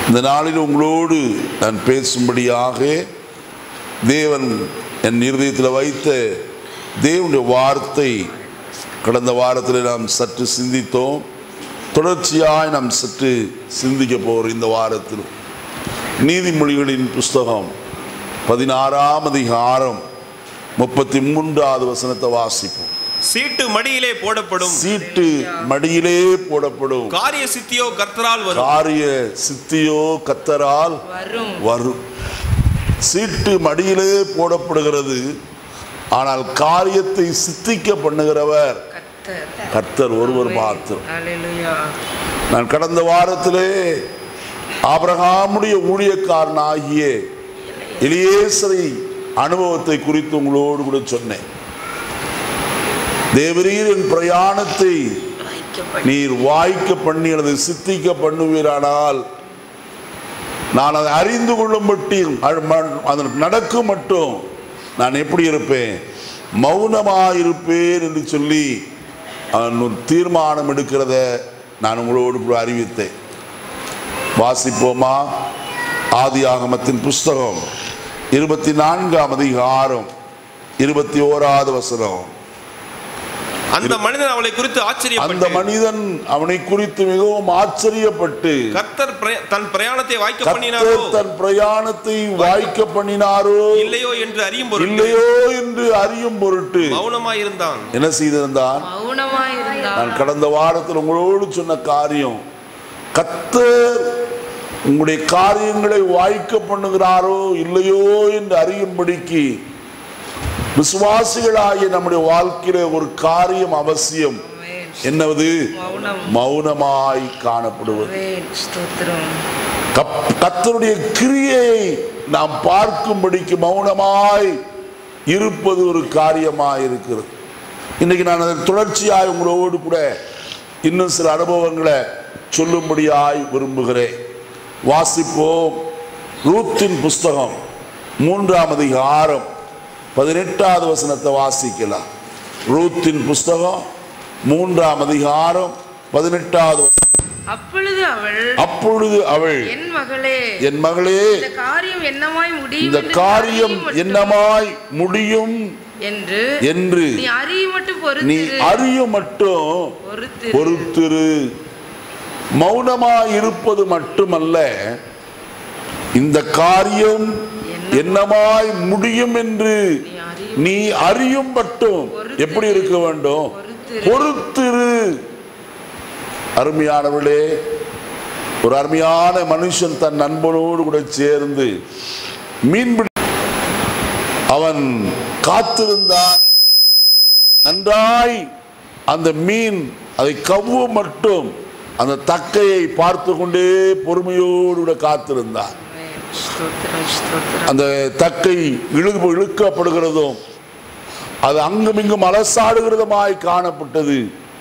இந்த நாளில் உங்களோடு நான் பேசும்படியாக தேவன் என் இருதயத்தில் வைத்த தேவனுடைய வார்த்தை கடந்த வாரத்தில் நாம் சற்று சிந்தித்தோம் தொடர்ச்சியாய் நாம் சற்று சிந்திக்க போகிறோம் இந்த வாரத்தில் நீதிமொழிகளின் புஸ்தகம் பதினாறாம் அதிகாரம் முப்பத்தி மூன்றாவது வசனத்தை வாசிப்போம் சீட்டு மடியிலே போடப்படும் சீட்டு மடியிலே போடப்படும் காரிய சித்தியோ கர்த்தரால் வரும் காரிய சித்தியோ கத்தரால் வரும் வரும் சீட்டு மடியிலே போடப்படுகிறது ஆனால் காரியத்தை சித்திக்க பண்ணுகிறவர் கர்த்தர் கர்த்தர் ஒருவர் மாத்திரம் ஹalleluya நான் கடந்த வாரத்திலே ஆபிரகாமுடைய ஊழியக்காரனாகிய எலியேசரை அனுபவத்தை குறித்து உங்களோடு கூட சொன்னேன் தேவரீர் என் பிரயாணத்தை வைக்கப்பட்ட நீர் வாய்க்க பண்ணி அல்லது சித்திக்க பண்ணுவீரானால் நான் அதை அறிந்து கொள்ளும் மட்டும் அதற்கு நடக்கும் மட்டும் நான் எப்படி இருப்பேன் மௌனமாயிருப்பேன் என்று சொல்லி அவன் ஒரு தீர்மானம் எடுக்கிறத நான் உங்களோடு கூட அறிவித்தேன் வாசிப்போமா ஆதியாகமத்தின் புஸ்தகம் இருபத்தி நான்காம் அதிகாரம் இருபத்தி ஓராவது வசனம் அந்த மனிதன் அவளை குறித்து அந்த ஆச்சரியப்பட்டு மனிதன் அவனை குறித்து மிகவும் ஆச்சரியப்பட்டு கர்த்தர் பிரய- தன் பிரயாணத்தை வாய்க்க பண்ணினாரோ கர்த்தர் தன் பிரயாணத்தை வாய்க்க பண்ணினாரோ இல்லையோ என்று அறியும் பொருட்டு இல்லையோ என்று அறியும் பொருட்டு மௌனமாயிருந்தான் என்ன செய்திருந்தான் மௌனமாய் இருந்தார் நான் கடந்த வாரத்தில் உங்களோடு சொன்ன காரியம் கர்த்தர் உங்களுடைய காரியங்களை வாய்க்க பண்ணுகிறாரோ இல்லையோ என்று அறியும்படிக்கு விசுவாசிகளாகிய நம்முடைய வாழ்க்கையில ஒரு காரியம் அவசியம் ஆமென். என்னவது மௌனம் மௌனமாய் காணப்படுவது ஆமென். ஸ்தோத்திரம் கப்- கர்த்தருடைய கிரியையை நாம் பார்க்கும்படிக்கு மௌனமாய் இருப்பது ஒரு காரியமாய் இருக்கிறது இன்னைக்கு நான் அதன் தொடர்ச்சியாய் உங்களோடு கூட இன்னும் சில அனுபவங்களை சொல்லும்படியாய் விரும்புகிறேன் வாசிப்போம் ரூத்தின் புஸ்தகம் மூன்றாம் அதிகாரம் பதினெட்டாவது வசனத்தை வாசிக்கலாம் ரூத்தின் புஸ்தகம் மூன்றாம் அதிகாரம் பதினெட்டாவது வசனம். அப்பொழுது அவள் அப்பொழுது அவள் என் மகளே என் மகளே இந்த காரியம் என்னமாய் முடியும் இந்த என்று காரியம் அறியும் மட்டும் என்னமாய் முடியும் என்று என்று நீ அறிய மட்டும் நீ பொறுத்திரு அறிய மட்டும் பொறுத்திரு பொறுத்திரு மௌனமாய் இருப்பது மட்டுமல்ல இந்த காரியம் என்னமாய் முடியும் என்று நீ அறியும் நீ அறியும் மட்டும் எப்படி இருக்க வேண்டும் பொறுத்திரு. பொறுத்திரு அருமையானவளே ஒரு அருமையான மனுஷன் தன் நண்பனோடு கூட சேர்ந்து மீன்பிடி அவன் காத்திருந்தான் நன்றாய் அந்த மீன் அதை கவ்வு மட்டும் அந்த தக்கையை பார்த்து கொண்டே பொறுமையோடு கூட காத்திருந்தான் ஆமென். ஸ்தோத்திரம் ஸ்தோத்திரம் அந்த தக்கை இழு இழுக்கப்படுகிறதும் அது அங்கும் இங்கும் அலசாடுகிறதுமாய் காணப்பட்டது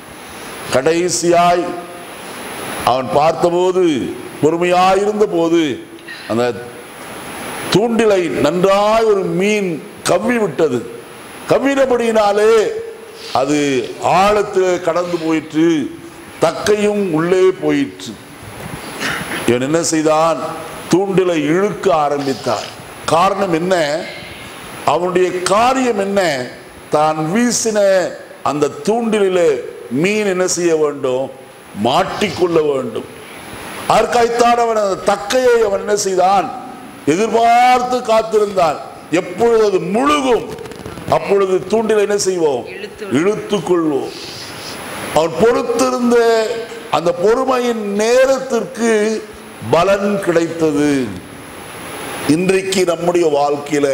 கடைசியாய் அவன் பார்த்தபோது பொறுமையாயிருந்த போது அந்த தூண்டிலை நன்றாய் ஒரு மீன் கவ்வி விட்டது கவ்வினபடியினாலே அது ஆழத்தில் கடந்து போயிற்று தக்கையும் உள்ளே போயிற்று இவன் என்ன செய்தான் தூண்டிலை இழுக்க ஆரம்பித்தான் காரணம் என்ன அவனுடைய காரியம் என்ன தான் வீசின அந்த தூண்டிலே மீன் என்ன செய்ய வேண்டும் மாட்டிக்கொள்ள வேண்டும் அதற்காய்த்தான் அவன் அந்த தக்கையை அவன் என்ன செய்தான் எதிர்பார்த்து காத்திருந்தான் எப்பொழுது அது முழுகும் அப்பொழுது தூண்டில் என்ன செய்வோம் இழுத்து இழுத்துக் கொள்வோம் அவன் பொறுத்திருந்த அந்த பொறுமையின் நேரத்திற்கு பலன் கிடைத்தது இன்றைக்கு நம்முடைய வாழ்க்கையில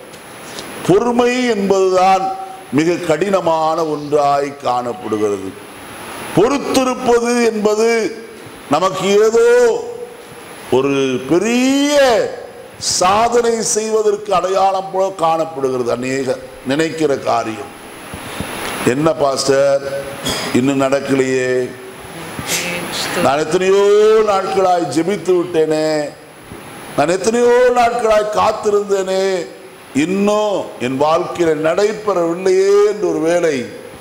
பொறுமை என்பதுதான் மிக கடினமான ஒன்றாய் காணப்படுகிறது பொறுத்திருப்பது என்பது நமக்கு ஏதோ ஒரு பெரிய சாதனை செய்வதற்கு அடையாளம் போல காணப்படுகிறது அநேக நினைக்கிற காரியம் என்ன பாஸ்டர் இன்னும் நடக்கலையே ஆமென். ஸ்தோத்திரம் நான் எத்தனையோ நாட்களாய் ஜெபித்து விட்டேனே நான் எத்தனையோ நாட்களாய் காத்திருந்தேனே இன்னும் என் வாழ்க்கையில் நடைபெறவில்லையே என்று ஒரு வேளை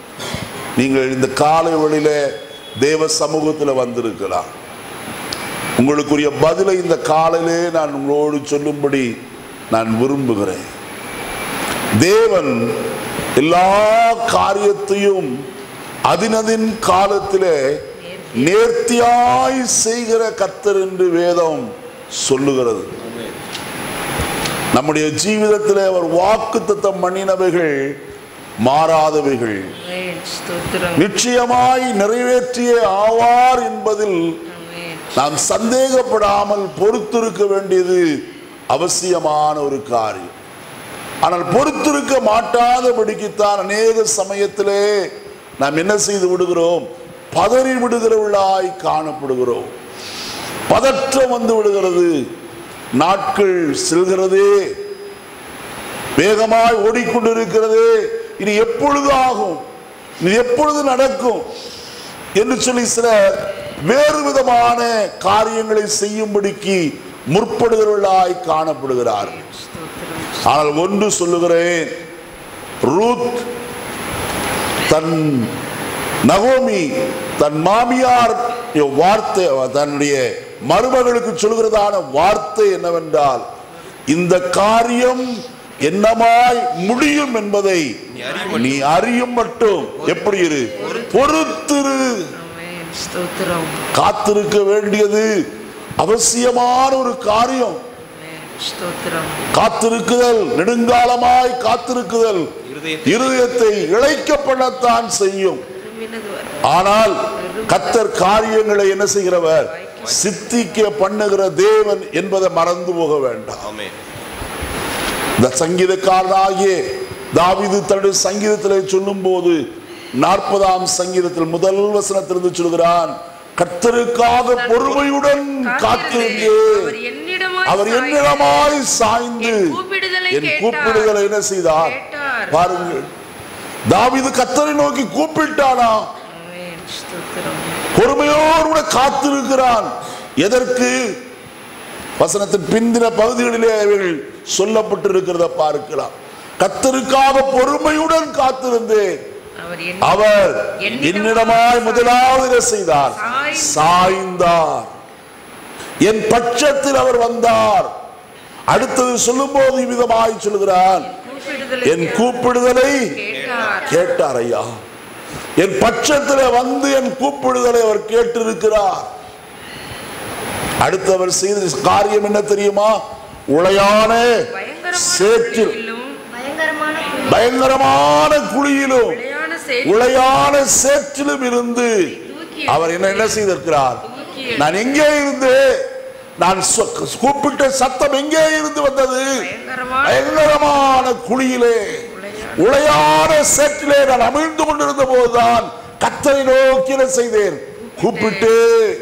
நீங்கள் இந்த காலை வழியில தேவ சமூகத்தில் வந்திருக்கலாம் உங்களுக்குரிய பதிலை இந்த காலையிலே நான் உங்களோடு சொல்லும்படி நான் விரும்புகிறேன் தேவன் எல்லா காரியத்தையும் அதினதின் காலத்திலே நேர்த்தியாய் செய்கிற கர்த்தர் என்று வேதம் சொல்லுகிறது நம்முடைய ஜீவிதத்திலே அவர் வாக்குத்தத்தம் பண்ணினவைகள் மாறாதவைகள் ஆமென். ஸ்தோத்திரம். நிச்சயமாய் நிறைவேற்றியே ஆவார் என்பதில் ஆமென். நாம் சந்தேகப்படாமல் பொறுத்திருக்க வேண்டியது அவசியமான ஒரு காரியம் ஆனால் பொறுத்திருக்க மாட்டாதபடிக்குத்தான் அநேக சமயத்திலே நாம் என்ன செய்து விடுகிறோம் பதறி விடுகிறவர்களாய் காணப்படுகிறோம் பதற்றம் வந்து விடுகிறது நாட்கள் செல்கிறதே வேகமாய் ஓடிக்கொண்டிருக்கிறது இது எப்பொழுது ஆகும் இது எப்பொழுது நடக்கும் என்று சொல்லி சிலர் வேறு விதமான காரியங்களை செய்யும்படிக்கு முற்படுகிறவர்களாய் காணப்படுகிறார்கள் ஸ்தோத்திரம். ஆனால் ஒன்று சொல்லுகிறேன் ரூத் தன் நகோமி தன் மாமியார் வார்த்தை தன்னுடைய மருமகளுக்கு சொல்கிறதான வார்த்தை என்னவென்றால் இந்த காரியம் என்னமாய் முடியும் என்பதை நீ அறியும் நீ அறியும் மட்டும் எப்படி இரு பொறுத்திரு ஆமென். ஸ்தோத்திரம். காத்திருக்க வேண்டியது அவசியமான ஒரு காரியம் ஆமென். ஸ்தோத்திரம். காத்திருக்குதல் நெடுங்காலமாய் காத்திருக்குதல் இருதயத்தை இருதயத்தை இழைக்கப்படத்தான் செய்யும் விரும்பினது வரும். ஆனால் கத்தர் காரியங்களை என்ன செய்கிறவர் சித்திக்க பண்ணுகிற தேவன் என்பதை மறந்து போக வேண்டாம் ஆமென் இந்த சங்கீதக்காரனாகிய தாவீது தன்னுடைய சங்கீதத்தில் சொல்லும் போது நாற்பதாம் சங்கீதத்தில் முதல் வசனத்திலிருந்து சொல்கிறான் கர்த்தருக்காக பொறுமையுடன் காத்திருந்தேன் அவர் என்னிடமாய் அவர் சாய்ந்து என்னிடமாய் சாய்ந்து என் கூப்பிடுதலை என் கேட்டார். கூப்பிடுதலை என்ன செய்தார் கேட்டார். பாருங்கள் தாவீது கத்தரை நோக்கி கூப்பிட்டானா ஆமென். ஸ்தோத்திரம். பொறுமையோடு கூட காத்திருக்கிறான் எதற்கு வசனத்தின் பிந்தின பகுதிகளிலே அவைகள் சொல்லப்பட்டிருக்கிறத பார்க்கலாம் கத்தருக்காக பொறுமையுடன் காத்திருந்தேன் அவர் என் அவர் என்னிடமாய் என்னிடமாய் முதலாவது என்ன செய்தார் சாய்ந்தார். சாய்ந்தார் என் பட்சத்தில் அவர் வந்தார் அடுத்தது சொல்லும்போது இவ்விதமாய் சொல்கிறான் கூப்பிடுதலை என் கூப்பிடுதலை கேட்டார் கேட்டார் ஐயா என் பட்சத்தில் வந்து என் கூப்பிடுதலை அவர் கேட்டிருக்கிறார் அடுத்து அவர் செய்த காரியம் என்ன தெரியுமா உளையான பயங்கரமான சேற்றில் குழியிலும் பயங்கரமான குழி. பயங்கரமான குழியிலும் உளையான சேற்றிலும் உளையான சேற்றிலும் இருந்து தூக்கி அவர் என்ன என்ன செய்திருக்கிறார் தூக்கி நான் எங்கே இருந்து நான் சொ- கூப்பிட்ட சத்தம் எங்கே இருந்து வந்தது பயங்கரமான பயங்கரமான குழியிலே உளையான உளையான சேற்றிலே நான் அமிழ்ந்து கொண்டிருந்த போதுதான் கத்தரை நோக்கி என்ன செய்தேன் கூப்பிட்டு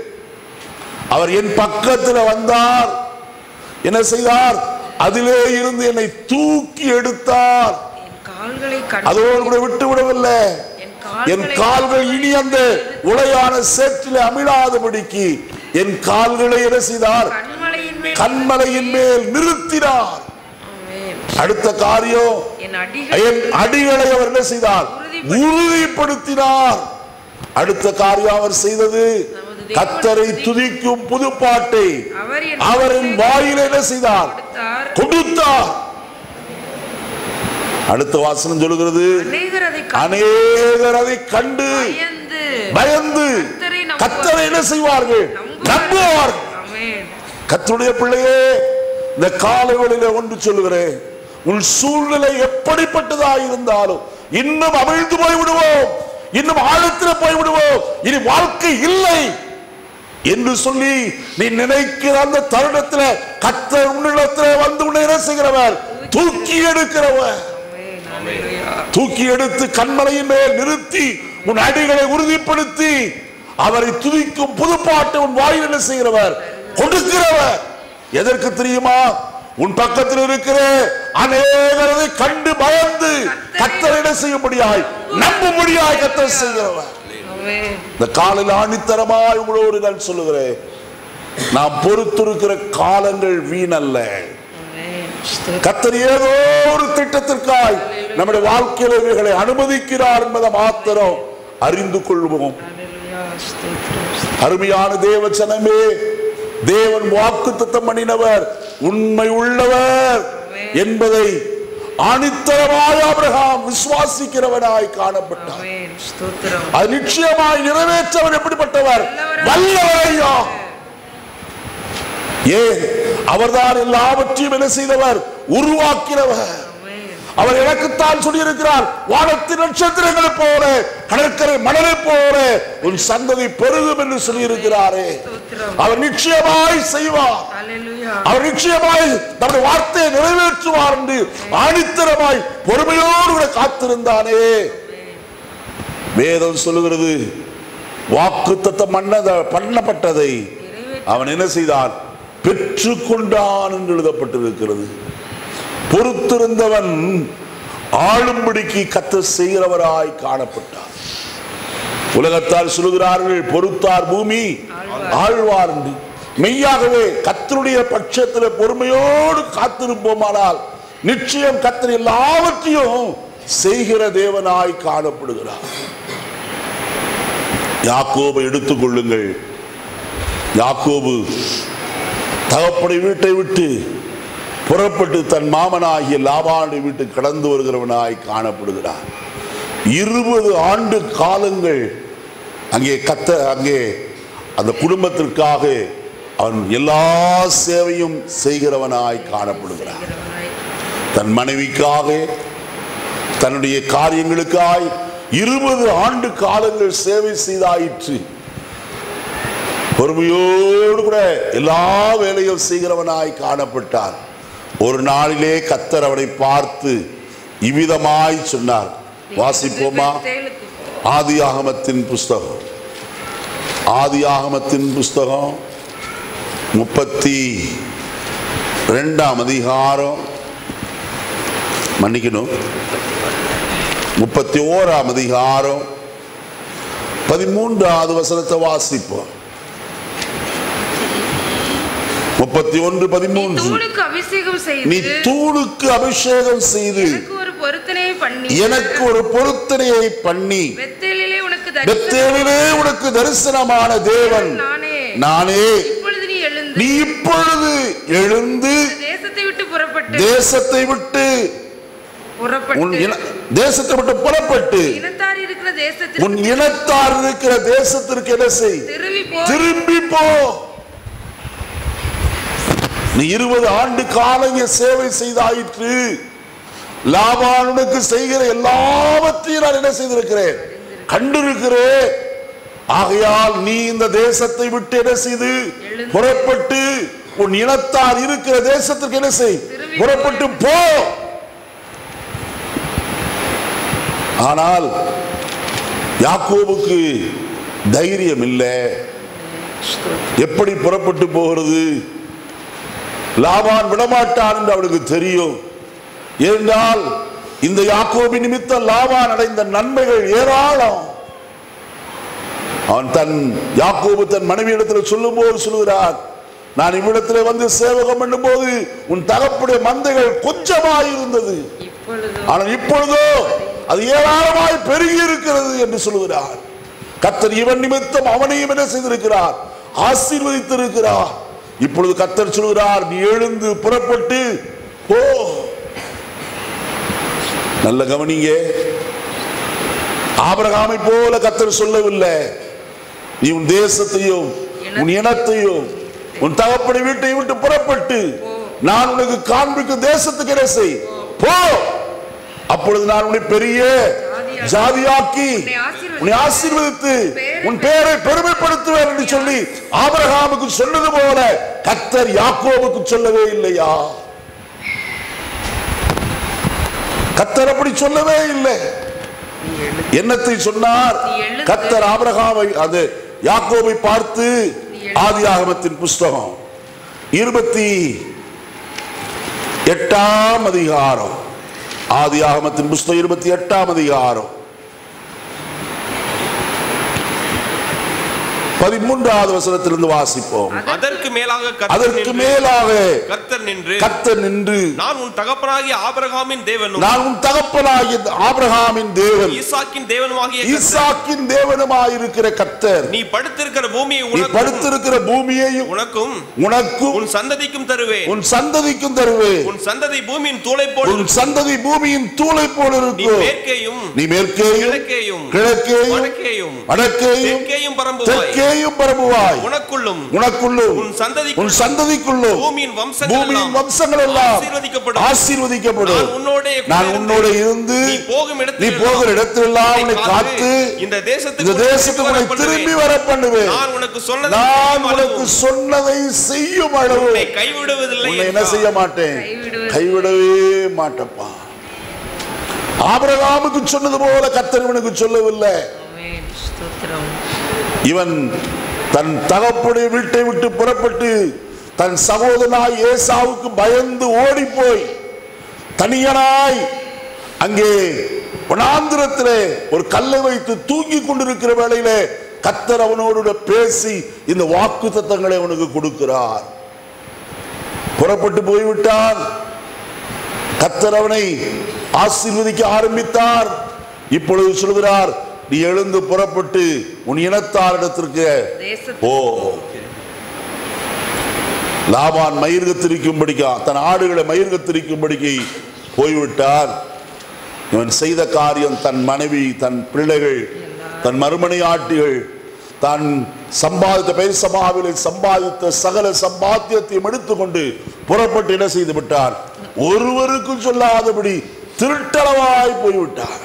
அவர் என் பக்கத்தில் வந்தார் என்ன செய்தார் அதிலே இருந்து என்னை தூக்கி எடுத்தார் என் கால்களை கண்டு அதோடு கூட விட்டு விடவில்லை என் என் கால்களை கால்கள் இனி அந்த உளையான சேற்றிலே அமிழாதபடிக்கு என் கால்களை என்ன செய்தார் கண்மலையின் மேல் கண்மலையின் மேல் நிறுத்தினார் ஆமென். அடுத்த காரியம் என் அடிகள் என் அடிகளை அவர் என்ன செய்தார் உறுதிப்படுத்தினார் அடுத்த காரியம் அவர் செய்தது கத்தரை துதிக்கும் புதுப்பாட்டை அவர் என் அவரின் வாயில என்ன செய்தார் கொடுத்தார் கொடுத்தார் அடுத்த வாசனம் சொல்லுகிறது அநேகர் அதை கண்டு அநேகர் அதை கண்டு பயந்து பயந்து கர்த்தரை நம்புவார்கள். கத்தரை என்ன செய்வார்கள் நம்புவார்கள் ஆமென். கர்த்தருடைய பிள்ளையே இந்த காலவெளியில ஒன்று சொல்லுகிறேன் உன் சூழ்நிலை எப்படிப்பட்டதா இருந்தாலும் இன்னும் அமிழ்ந்து போய் விடுவோம் இன்னும் ஆழத்தில் போய் விடுவோம் இனி வாழ்க்கை இல்லை என்று சொல்லி நீ நினைக்கிற அந்த தருணத்துல கத்தர் உன்னிடத்துல வந்து உன்னை என்ன செய்கிறவர் தூக்கி எடுக்கிறவர் ஆமென். அல்லேலூயா. தூக்கி எடுத்து கண்மலையின் மேல் நிறுத்தி உன் அடிகளை உறுதிப்படுத்தி அவரை துதிக்கும் புதுப்பாட்டை உன் வாயில் என்ன செய்கிறவர் கொடுக்கிறவர் எதற்கு தெரியுமா உன் பக்கத்தில் இருக்கிற அநேகரதை கண்டு பயந்து கத்தரை என்ன செய்யும்படியாய் நம்பும்படியாய் கத்தர் செய்கிறவர் ஆமென். இந்த காலையில் ஆணித்தரமாய் உங்களோடு நான் சொல்லுகிறேன் நாம் பொறுத்திருக்கிற காலங்கள் வீணல்ல ஆமென். ஸ்தோத்திரம். கத்தர் ஏதோ ஒரு திட்டத்திற்காய் நம்முடைய வாழ்க்கையில இவைகளை அனுமதிக்கிறார் என்பதை மாத்திரம் அறிந்து கொள்வோம் அல்லேலூயா. ஸ்தோத்திரம். அருமையான தேவச்சனமே தேவன் வாக்கு தத்தம் பண்ணினவர் உண்மை உள்ளவர் என்பதை ஆணித்தரமாய் ஆபிரகாம் விசுவாசிக்கிறவனாய் காணப்பட்டார் ஆமென் ஸ்தோத்திரம் அது நிச்சயமாய் நிறைவேற்றவர் எப்படிப்பட்டவர் வல்லவரையா ஏன் அவர்தான் எல்லாவற்றையும் என்ன செய்தவர் உருவாக்கினவர் ஆமென் அவர் எனக்குத்தான் சொல்லியிருக்கிறார் வானத்தின் நட்சத்திரங்களை போல கடற்கரை மணலை போல உன் சந்ததி பெருகும் என்று சொல்லியிருக்கிறாரே ஸ்தோத்திரம் அவர் நிச்சயமாய் செய்வார் ஹalleluya அவர் நிச்சயமாய் நம்முடைய வார்த்தையை நிறைவேற்றுவார் என்று ஆணித்தரமாய் பொறுமையோடு கூட காத்திருந்தானே வேதம் சொல்லுகிறது வாக்கு தத்தம் பண்ணத பண்ணப்பட்டதை அவன் என்ன செய்தான் பெற்றுக்கொண்டான் என்று எழுதப்பட்டிருக்கிறது பொறுத்திருந்தவன் ஆளும்படிக்கு கத்த செய்கிறவராய் காணப்பட்டார் உலகத்தார் சொல்லுகிறார்கள் பொறுத்தார் பூமி ஆழ்வார் என்று மெய்யாகவே கத்தருடைய பட்சத்தில் பொறுமையோடு காத்திருப்போமானால் நிச்சயம் கத்தர் எல்லாவற்றையும் செய்கிற தேவனாய் காணப்படுகிறார் யாக்கோபை எடுத்துக் கொள்ளுங்கள் யாக்கோபு தகப்படை வீட்டை விட்டு புறப்பட்டு தன் மாமனாகிய லாபானுடைய வீட்டுக்கு கடந்து வருகிறவனாய் காணப்படுகிறார் இருபது ஆண்டு காலங்கள் அங்கே கத்த அங்கே அந்த குடும்பத்திற்காக அவன் எல்லா சேவையும் செய்கிறவனாய் காணப்படுகிறார் இருக்கிறவனாய் தன் மனைவிக்காக தன்னுடைய காரியங்களுக்காய் இருபது ஆண்டு காலங்கள் சேவை செய்தாயிற்று பொறுமையோடு கூட எல்லா வேலையும் செய்கிறவனாய் காணப்பட்டார் ஒரு நாளிலே கத்தர் அவனை பார்த்து இவ்விதமாய் சொன்னார் வாசிப்போமா தேலுக்கு ஆதியாகமத்தின் புஸ்தகம் ஆதியாகமத்தின் புஸ்தகம் முப்பத்தி ரெண்டாம் அதிகாரம் மன்னிக்கணும் முப்பத்தி ஓராம் அதிகாரம் பதிமூன்றாவது வசனத்தை வாசிப்போம் முப்பத்தி ஒன்று நீ பதிமூன்று தூணுக்கு அபிஷேகம் நீ செய்து தூணுக்கு அபிஷேகம் செய்து எனக்கு ஒரு பொருத்தனையை பண்ணி எனக்கு ஒரு பொருத்தனையை பண்ணி பெத்தேலிலே உனக்கு தரிசனம் பெத்தேலிலே உனக்கு தரிசனமான தேவன் நானே நானே இப்பொழுது நீ எழுந்து நீ இப்பொழுது எழுந்து தேசத்தை விட்டு புறப்பட்டு தேசத்தை விட்டு உன் புறப்பட்டு இன- தேசத்தை விட்டு புறப்பட்டு இனத்தார் இருக்கிற தேசத்தில் உன் இனத்தார் இருக்கிற தேசத்திற்கு என்ன செய் திரும்பி போ திரும்பி போ நீ இருபது ஆண்டு காலம் இங்கே சேவை செய்தாயிற்று லாபானுக்கு செய்கிற எல்லாவற்றையும் நான் என்ன செய்திருக்கிறேன் கண்டிருக்கிறேன் ஆகையால் நீ இந்த தேசத்தை விட்டு என்ன செய்து புறப்பட்டு உன் இனத்தார் இருக்கிற தேசத்திற்கு என்ன செய் திரும்பி புறப்பட்டு போ ஆனால் யாக்கோபுக்கு தைரியம் இல்லை எப்படி புறப்பட்டு போகிறது லாபான் விடமாட்டான் என்று அவனுக்கு தெரியும் ஏனென்றால் இந்த யாக்கோபி நிமித்தம் லாபான் அடைந்த நன்மைகள் ஏராளம் அவன் தன் யாக்கோபு தன் மனைவியிடத்தில் சொல்லும் போது சொல்லுகிறான் நான் இவ்விடத்தில் வந்து சேவகம் பண்ணும்போது உன் தகப்புடைய மந்தைகள் கொஞ்சமாய் இருந்தது இப்பொழுது ஆனால் இப்பொழுதோ அது ஏராளமாய் பெருகி இருக்கிறது என்று சொல்லுகிறார் கத்தர் இவன் நிமித்தம் அவனையும் என்ன செய்திருக்கிறார் ஆசீர்வதித்திருக்கிறார் இப்பொழுது கத்தர் சொல்கிறார் நீ எழுந்து புறப்பட்டு போ நல்ல கவனிங்க ஆபிரகாமை போல கத்தர் சொல்லவில்லை நீ உன் தேசத்தையும் உன் இனத்தையும் உன் தகப்படி வீட்டை விட்டு புறப்பட்டு நான் உனக்கு காண்பிக்கும் தேசத்துக்கு என்ன செய் போ அப்பொழுது நான் உன்னை பெரிய ஜாதியாக்கி உன்னை ஆசீர்வதித்து உன் பேரை பெருமைப்படுத்துவேன் என்று சொல்லி ஆபிரகாமுக்கு சொன்னது போல கத்தர் யாக்கோபுக்கு சொல்லவே இல்லையா கத்தர் அப்படி சொல்லவே இல்லை என்னத்தை சொன்னார் கத்தர் ஆபிரகாமை அது யாக்கோபை பார்த்து ஆதியாகமத்தின் புஸ்தகம் இருபத்தி எட்டாம் அதிகாரம் ஆதியாகமத்தின் புஸ்தகம் இருபத்தி எட்டாம் அதிகாரம் பதிமூன்றாவது வசனத்திலிருந்து வாசிப்போம் அதற்கு மேலாக கர்த்தர் அதற்கு நின்று- மேலாக கர்த்தர் நின்று கர்த்தர் நின்று நான் உன் தகப்பனாகிய ஆபிரகாமின் தேவனும் நான் உன் தகப்பனாகிய ஆபிரகாமின் தேவன் ஈசாக்கின் தேவனுமாகிய கர்த்தர், ஈசாக்கின் தேவனுமாயிருக்கிற கர்த்தர் நீ படுத்திருக்கிற பூமியை நீ உனக்கும் படுத்திருக்கிற பூமியையும் உனக்கும் உனக்கும் உன் சந்ததிக்கும் தருவேன் உன் சந்ததிக்கும் தருவேன் உன் சந்ததி பூமியின் தூளை போல் உன் சந்ததி பூமியின் தூளை போல நீ இருக்கும் மேற்கேயும் நீ மேற்கேயும் கிழக்கேயும் கிழக்கேயும் வடக்கேயும் வடக்கேயும் தெற்கேயும் பரம்புவாய் தெற்கேயும் பரப்புவாய் உனக்குள்ளும் உனக்குள்ளும் உன் சந்ததி உன் சந்ததிக்குள்ளும் பூமியின் வம்சங்கள் பூமியின் எல்லாம் வம்சங்கள் எல்லாம் ஆசீர்வதிக்கப்படும். ஆசீர்வதிக்கப்படும் நான் உன்னோடே கூட நான் இருந்து, உன்னோட இருந்து நீ போகும் நீ இடத்தில் போகிற இடத்திலெல்லாம் உன்னை காத்து இந்த தேசத்துக்கு இந்த உன்னை தேசத்துக்கு உன்னை திரும்பி திரும்பி வர வர பண்ணுவேன் நான் உனக்கு சொன்னதை நான் செய்யும் உனக்கு அளவும் சொன்னதை செய்யும் அளவு உன்னை கைவிடுவதில்லை உன்னை என்ன என்றார். செய்ய மாட்டேன் கைவிடுவதில்லை. கைவிடவே மாட்டப்பா ஆபிரகாமுக்கு சொன்னது போல கர்த்தர் இவனுக்கு சொல்லவில்லை ஆமென். ஸ்தோத்திரம் இவன் தன் தகப்புடைய வீட்டை விட்டு புறப்பட்டு தன் சகோதரனாய் ஏசாவுக்கு பயந்து ஓடிப்போய் தனியனாய் அங்கே வனாந்திரத்திலே ஒரு கல்லை வைத்து தூங்கி கொண்டிருக்கிற வேளையிலே கத்தர் அவனோடு கூட பேசி இந்த வாக்கு தத்தங்களை அவனுக்கு கொடுக்கிறார் புறப்பட்டு போய்விட்டான் கத்தர் அவனை ஆசீர்வதிக்க ஆரம்பித்தார் இப்பொழுது சொல்கிறார் நீ எழுந்து புறப்பட்டு உன் இனத்தாரிடத்திற்கு தேசத்து ஓ லாபான் மயிர்கத்திரிக்கும்படிக்கா தன் ஆடுகளை மயிர்கத்திரிக்கும்படிக்கு போய்விட்டான் இவன் செய்த காரியம் தன் மனைவி தன் பிள்ளைகள் தன் மறுமனை ஆட்டிகள் தான் சம்பாதித்த பெயர் சமாவிலே சம்பாதித்த சகல சம்பாத்தியத்தையும் எடுத்துக்கொண்டு புறப்பட்டு என்ன செய்து விட்டார் ஒருவருக்கும் சொல்லாதபடி திருட்டளவாய் போய்விட்டார்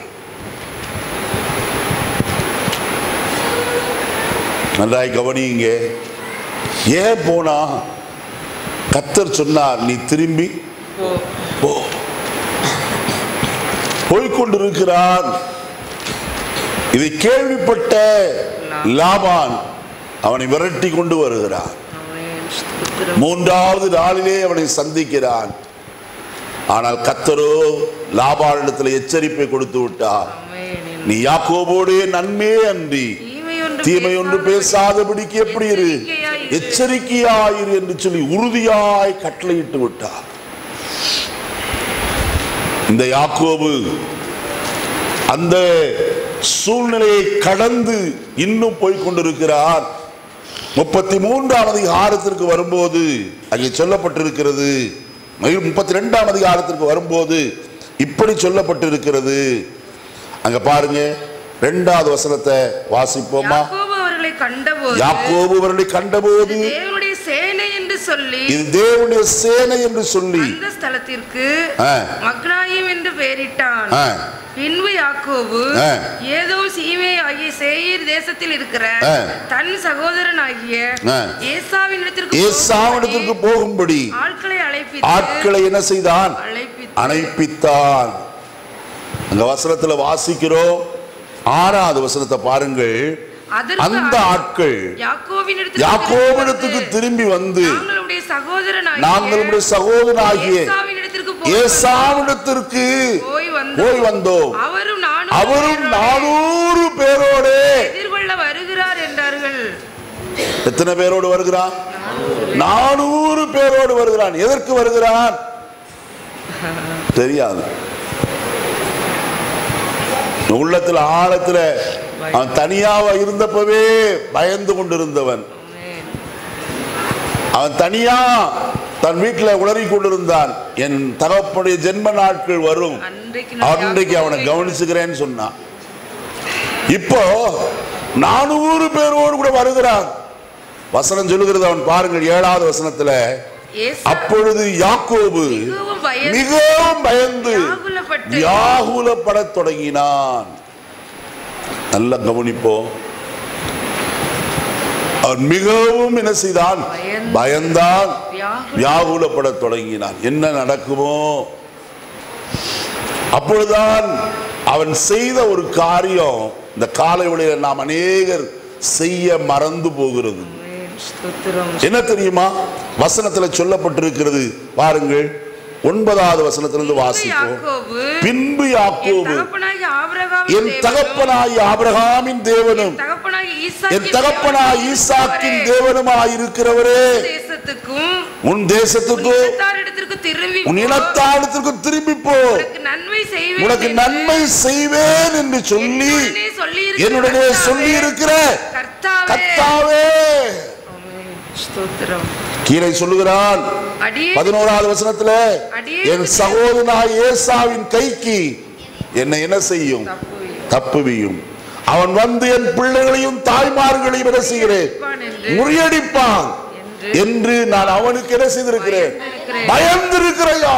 நன்றாய் கவனியுங்க ஏன் போனா கத்தர் சொன்னார் நீ திரும்பி போ போ போய்கொண்டிருக்கிறான் இதை கேள்விப்பட்ட லாபான் அவனை விரட்டி கொண்டு வருகிறான் ஆமென். ஸ்தோத்திரம் மூன்றாவது நாளிலே அவனை சந்திக்கிறான் ஆனால் கத்தரோ லாபானிடத்தில் எச்சரிப்பை கொடுத்து விட்டார் ஆமென். நீ யாக்கோபோடே நன்மே அன்றி தீமை ஒன்று தீமை ஒன்று பேசாதபடிக்கு எப்படி இரு எச்சரிக்கையாயிரு. எச்சரிக்கையாயிரு என்று சொல்லி உறுதியாய் கட்டளையிட்டு விட்டார் இந்த யாக்கோபு அந்த சூழ்நிலையை கடந்து இன்னும் போய் கொண்டிருக்கிறார் முப்பத்தி மூன்றாம் அதிகாரத்திற்கு வரும்போது அங்கே சொல்லப்பட்டிருக்கிறது முப்பத்தி ரெண்டாம் அதிகாரத்திற்கு வரும்போது இப்படி சொல்லப்பட்டிருக்கிறது அங்க பாருங்க ரெண்டாவது வசனத்தை வாசிப்போமா யாக்கோபு அவர்களை கண்டபோது யாக்கோபு அவர்களை கண்டபோது தேவனுடைய சேனை என்று சொல்லி இது தேவனுடைய சேனை என்று சொல்லி அந்த ஸ்தலத்திற்கு ஆ. மக்னாயிம் என்று பெயரிட்டான் ஆ, பின்பு யாக்கோபு ஆ. ஏதோ சீமை ஆகிய சேயீர் தேசத்தில் இருக்கிற ஆ. தன் சகோதரனாகிய ஆ. ஏசாவினிடத்திற்கு ஏசாவிடத்திற்கு போகும்படி ஆட்களை அழைப்பித்து ஆட்களை என்ன செய்தான் அழைப்பித்து அணைப்பித்தான் அந்த வசனத்துல வாசிக்கிறோம் ஆறாவது வசனத்தை பாருங்கள் அதற்கு அந்த ஆட்கள் யாக்கோவினிடத்திற்கு யாக்கோபிடத்துக்கு திரும்பி வந்து நாங்களுடைய சகோதரனாகிய நாங்களுடைய சகோதரனாகிய ஏசாவினிடத்திற்கு போய் ஏசாவிடத்திற்கு போய் வந்தோம். போய் வந்தோம் அவரும் நானும் அவரும் நானூறு பேரோட எதிர்கொள்ள வருகிறார் என்றார்கள் எத்தனை பேரோடு வருகிறான் நானூறு பேரோடு வருகிறான் எதற்கு வருகிறான் தெரியாது உள்ளத்துல ஆழத்துல அவன் தனியாக இருந்தப்பவே பயந்து கொண்டிருந்தவன் ஆமென். அவன் தனியா தன் வீட்டுல உளறி கொண்டிருந்தான் என் தகப்பனுடைய ஜென்ம நாட்கள் வரும் அன்றைக்கு நான் அன்றைக்கு அவனை யாக்கோபை கவனிச்சுக்கிறேன்னு சொன்னான் இப்போ நானூறு பேரோடு கூட வருகிறான் வசனம் சொல்லுகிறது அவன் பாருங்கள் ஏழாவது வசனத்துல ஏசா அப்பொழுது யாக்கோபு மிகவும் பயந்து மிகவும் பயந்து வியாகுலப்பட்டு வியாகுலப்படத் தொடங்கினான் நல்ல கவனிப்போம் அவன் மிகவும் என்ன செய்தான் பயந்து பயந்தான் வியாகுல- வியாகுலப்படத் தொடங்கினான் என்ன நடக்குமோ அப்பொழுதுதான் அவன் செய்த ஒரு காரியம் இந்த காலை வேளையில நாம் அநேகர் செய்ய மறந்து போகிறது ஆமென். ஸ்தோத்திரம் என்ன தெரியுமா வசனத்துல சொல்லப்பட்டிருக்கிறது பாருங்கள் ஒன்பதாவது வசனத்திலிருந்து வாசிப்போம் யாக்கோபு பின்பு என் யாக்கோபு தகப்பனாகிய ஆபிரகாம் ஆபிரகாமின் என் தேவனும், தகப்பனாய் ஆபிரகாமின் தேவனும் என் தகப்பனாகிய என் ஈசாக்கின் தகப்பனாய் தேவனும் ஈசாக்கின் இருக்கிறவரே, தேவனுமாயிருக்கிறவரே தேசத்துக்கும் உன் உன் தேசத்துக்கும் இனத்தாரிடத்திற்கு திரும்பி உன் போ. இனத்தாளத்திற்கும் திரும்பி போ உனக்கு நன்மை செய்வேன் உனக்கு என்று நன்மை செய்வேன் என்று சொல்லி என்னுடனே சொல்லியிருக்கிற என்னுடனே கர்த்தாவே, சொல்லி இருக்கிற கர்த்தாவே கத்தாவே ஆமென். ஸ்தோத்திரம் கீழே சொல்லுகிறான் அடியே பதினோராவது வசனத்துல அடியே என் சகோதரனாய் ஏசாவின் கைக்கு என்னை என்ன செய்யும் தப்புவி. தப்புவியும் அவன் வந்து என் பிள்ளைகளையும் தாய்மார்களையும் என்ன செய்கிறேன் என்று முறியடிப்பான் என்று என்று நான் அவனுக்கு என்ன செய்திருக்கிறேன் பயந்திருக்கிறேன். பயந்திருக்கிறையா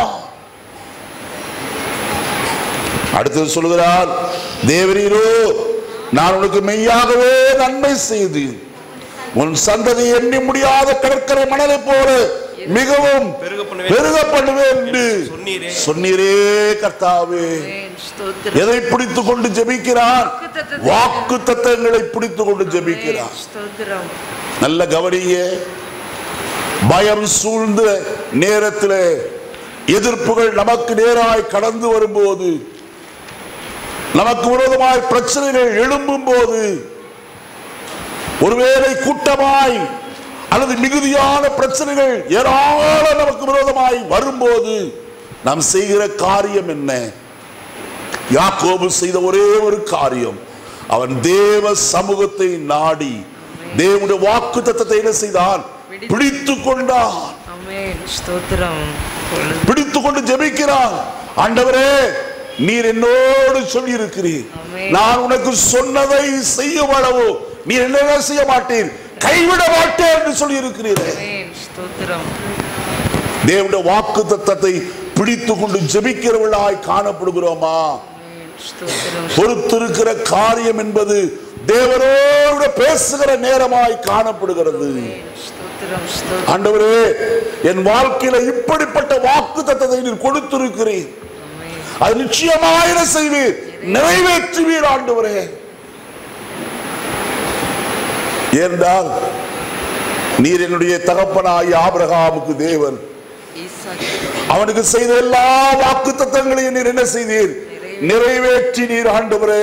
அடுத்தது சொல்லுகிறார் தேவரீரோ நான் உனக்கு மெய்யாகவே நன்மை செய்து உன் சந்ததி எண்ணி முடியாத கடற்கரை மணலை போல மிகவும் பெருக பண்ணுவேன். பெருக பண்ணுவேன் என்று சொன்னீரே. சொன்னீரே கர்த்தாவே ஆமென். ஸ்தோத்திரம் எதை பிடித்துக் கொண்டு ஜெபிக்கிறான் வாக்குத்தத்தத்தை- வாக்கு தத்தங்களை பிடித்துக் கொண்டு ஜெபிக்கிறான் ஆமென். ஸ்தோத்திரம் நல்ல கவனிங்க பயம் சூழ்ந்த நேரத்தில் எதிர்ப்புகள் நமக்கு நேராய் கடந்து வரும்போது நமக்கு விரோதமாய் பிரச்சனைகள் எழும்பும் போது ஒருவேளை கூட்டமாய் அல்லது மிகுதியான பிரச்சனைகள் ஏராளம் நமக்கு விரோதமாய் வரும்போது நாம் செய்கிற காரியம் என்ன யாக்கோபு செய்த ஒரே ஒரு காரியம் அவன் தேவ சமூகத்தை நாடி தேவனுடைய வாக்கு தத்தத்தை என்ன செய்தான் பிடித்துக் கொண்டான் ஆமென். ஸ்தோத்திரம் பொழுது. பிடித்துக் கொண்டு ஜெபிக்கிறான் ஆண்டவரே நீர் என்னோடு சொல்லி இருக்கிறீர் ஆமென். நான் உனக்கு சொன்னதை செய்யும் அளவு நீர் என்ன செய்ய மாட்டீர் கைவிட மாட்டேன் என்று சொல்லி இருக்கிறீரே ஆமென். ஸ்தோத்திரம் தேவனுடைய வாக்கு தத்தத்தை பிடித்துக் கொண்டு ஜெபிக்கிறவர்களாய் காணப்படுகிறோமா ஆமென். ஸ்தோத்திரம் பொறுத்திருக்கிற காரியம் என்பது தேவனோடு பேசுகிற நேரமாய் காணப்படுகிறது ஆமென். ஸ்தோத்திரம் ஸ்தோத்திரம் ஆண்டவரே என் வாழ்க்கையில இப்படிப்பட்ட வாக்கு தத்தத்தை நீர் கொடுத்திருக்கிறீர் ஆமென். அது நிச்சயமாய் என்ன செய்வீர் நிறைவேற்றுவீர் ஆண்டவரே ஏனென்றால் நீர் என்னுடைய தகப்பனாய் ஆபிரகாமுக்கு தேவன் ஈசாக்கு அவனுக்கு செய்த எல்லா வாக்கு தத்தங்களையும் நீர் என்ன செய்தீர் நிறைவேற்றி நீர் ஆண்டவரே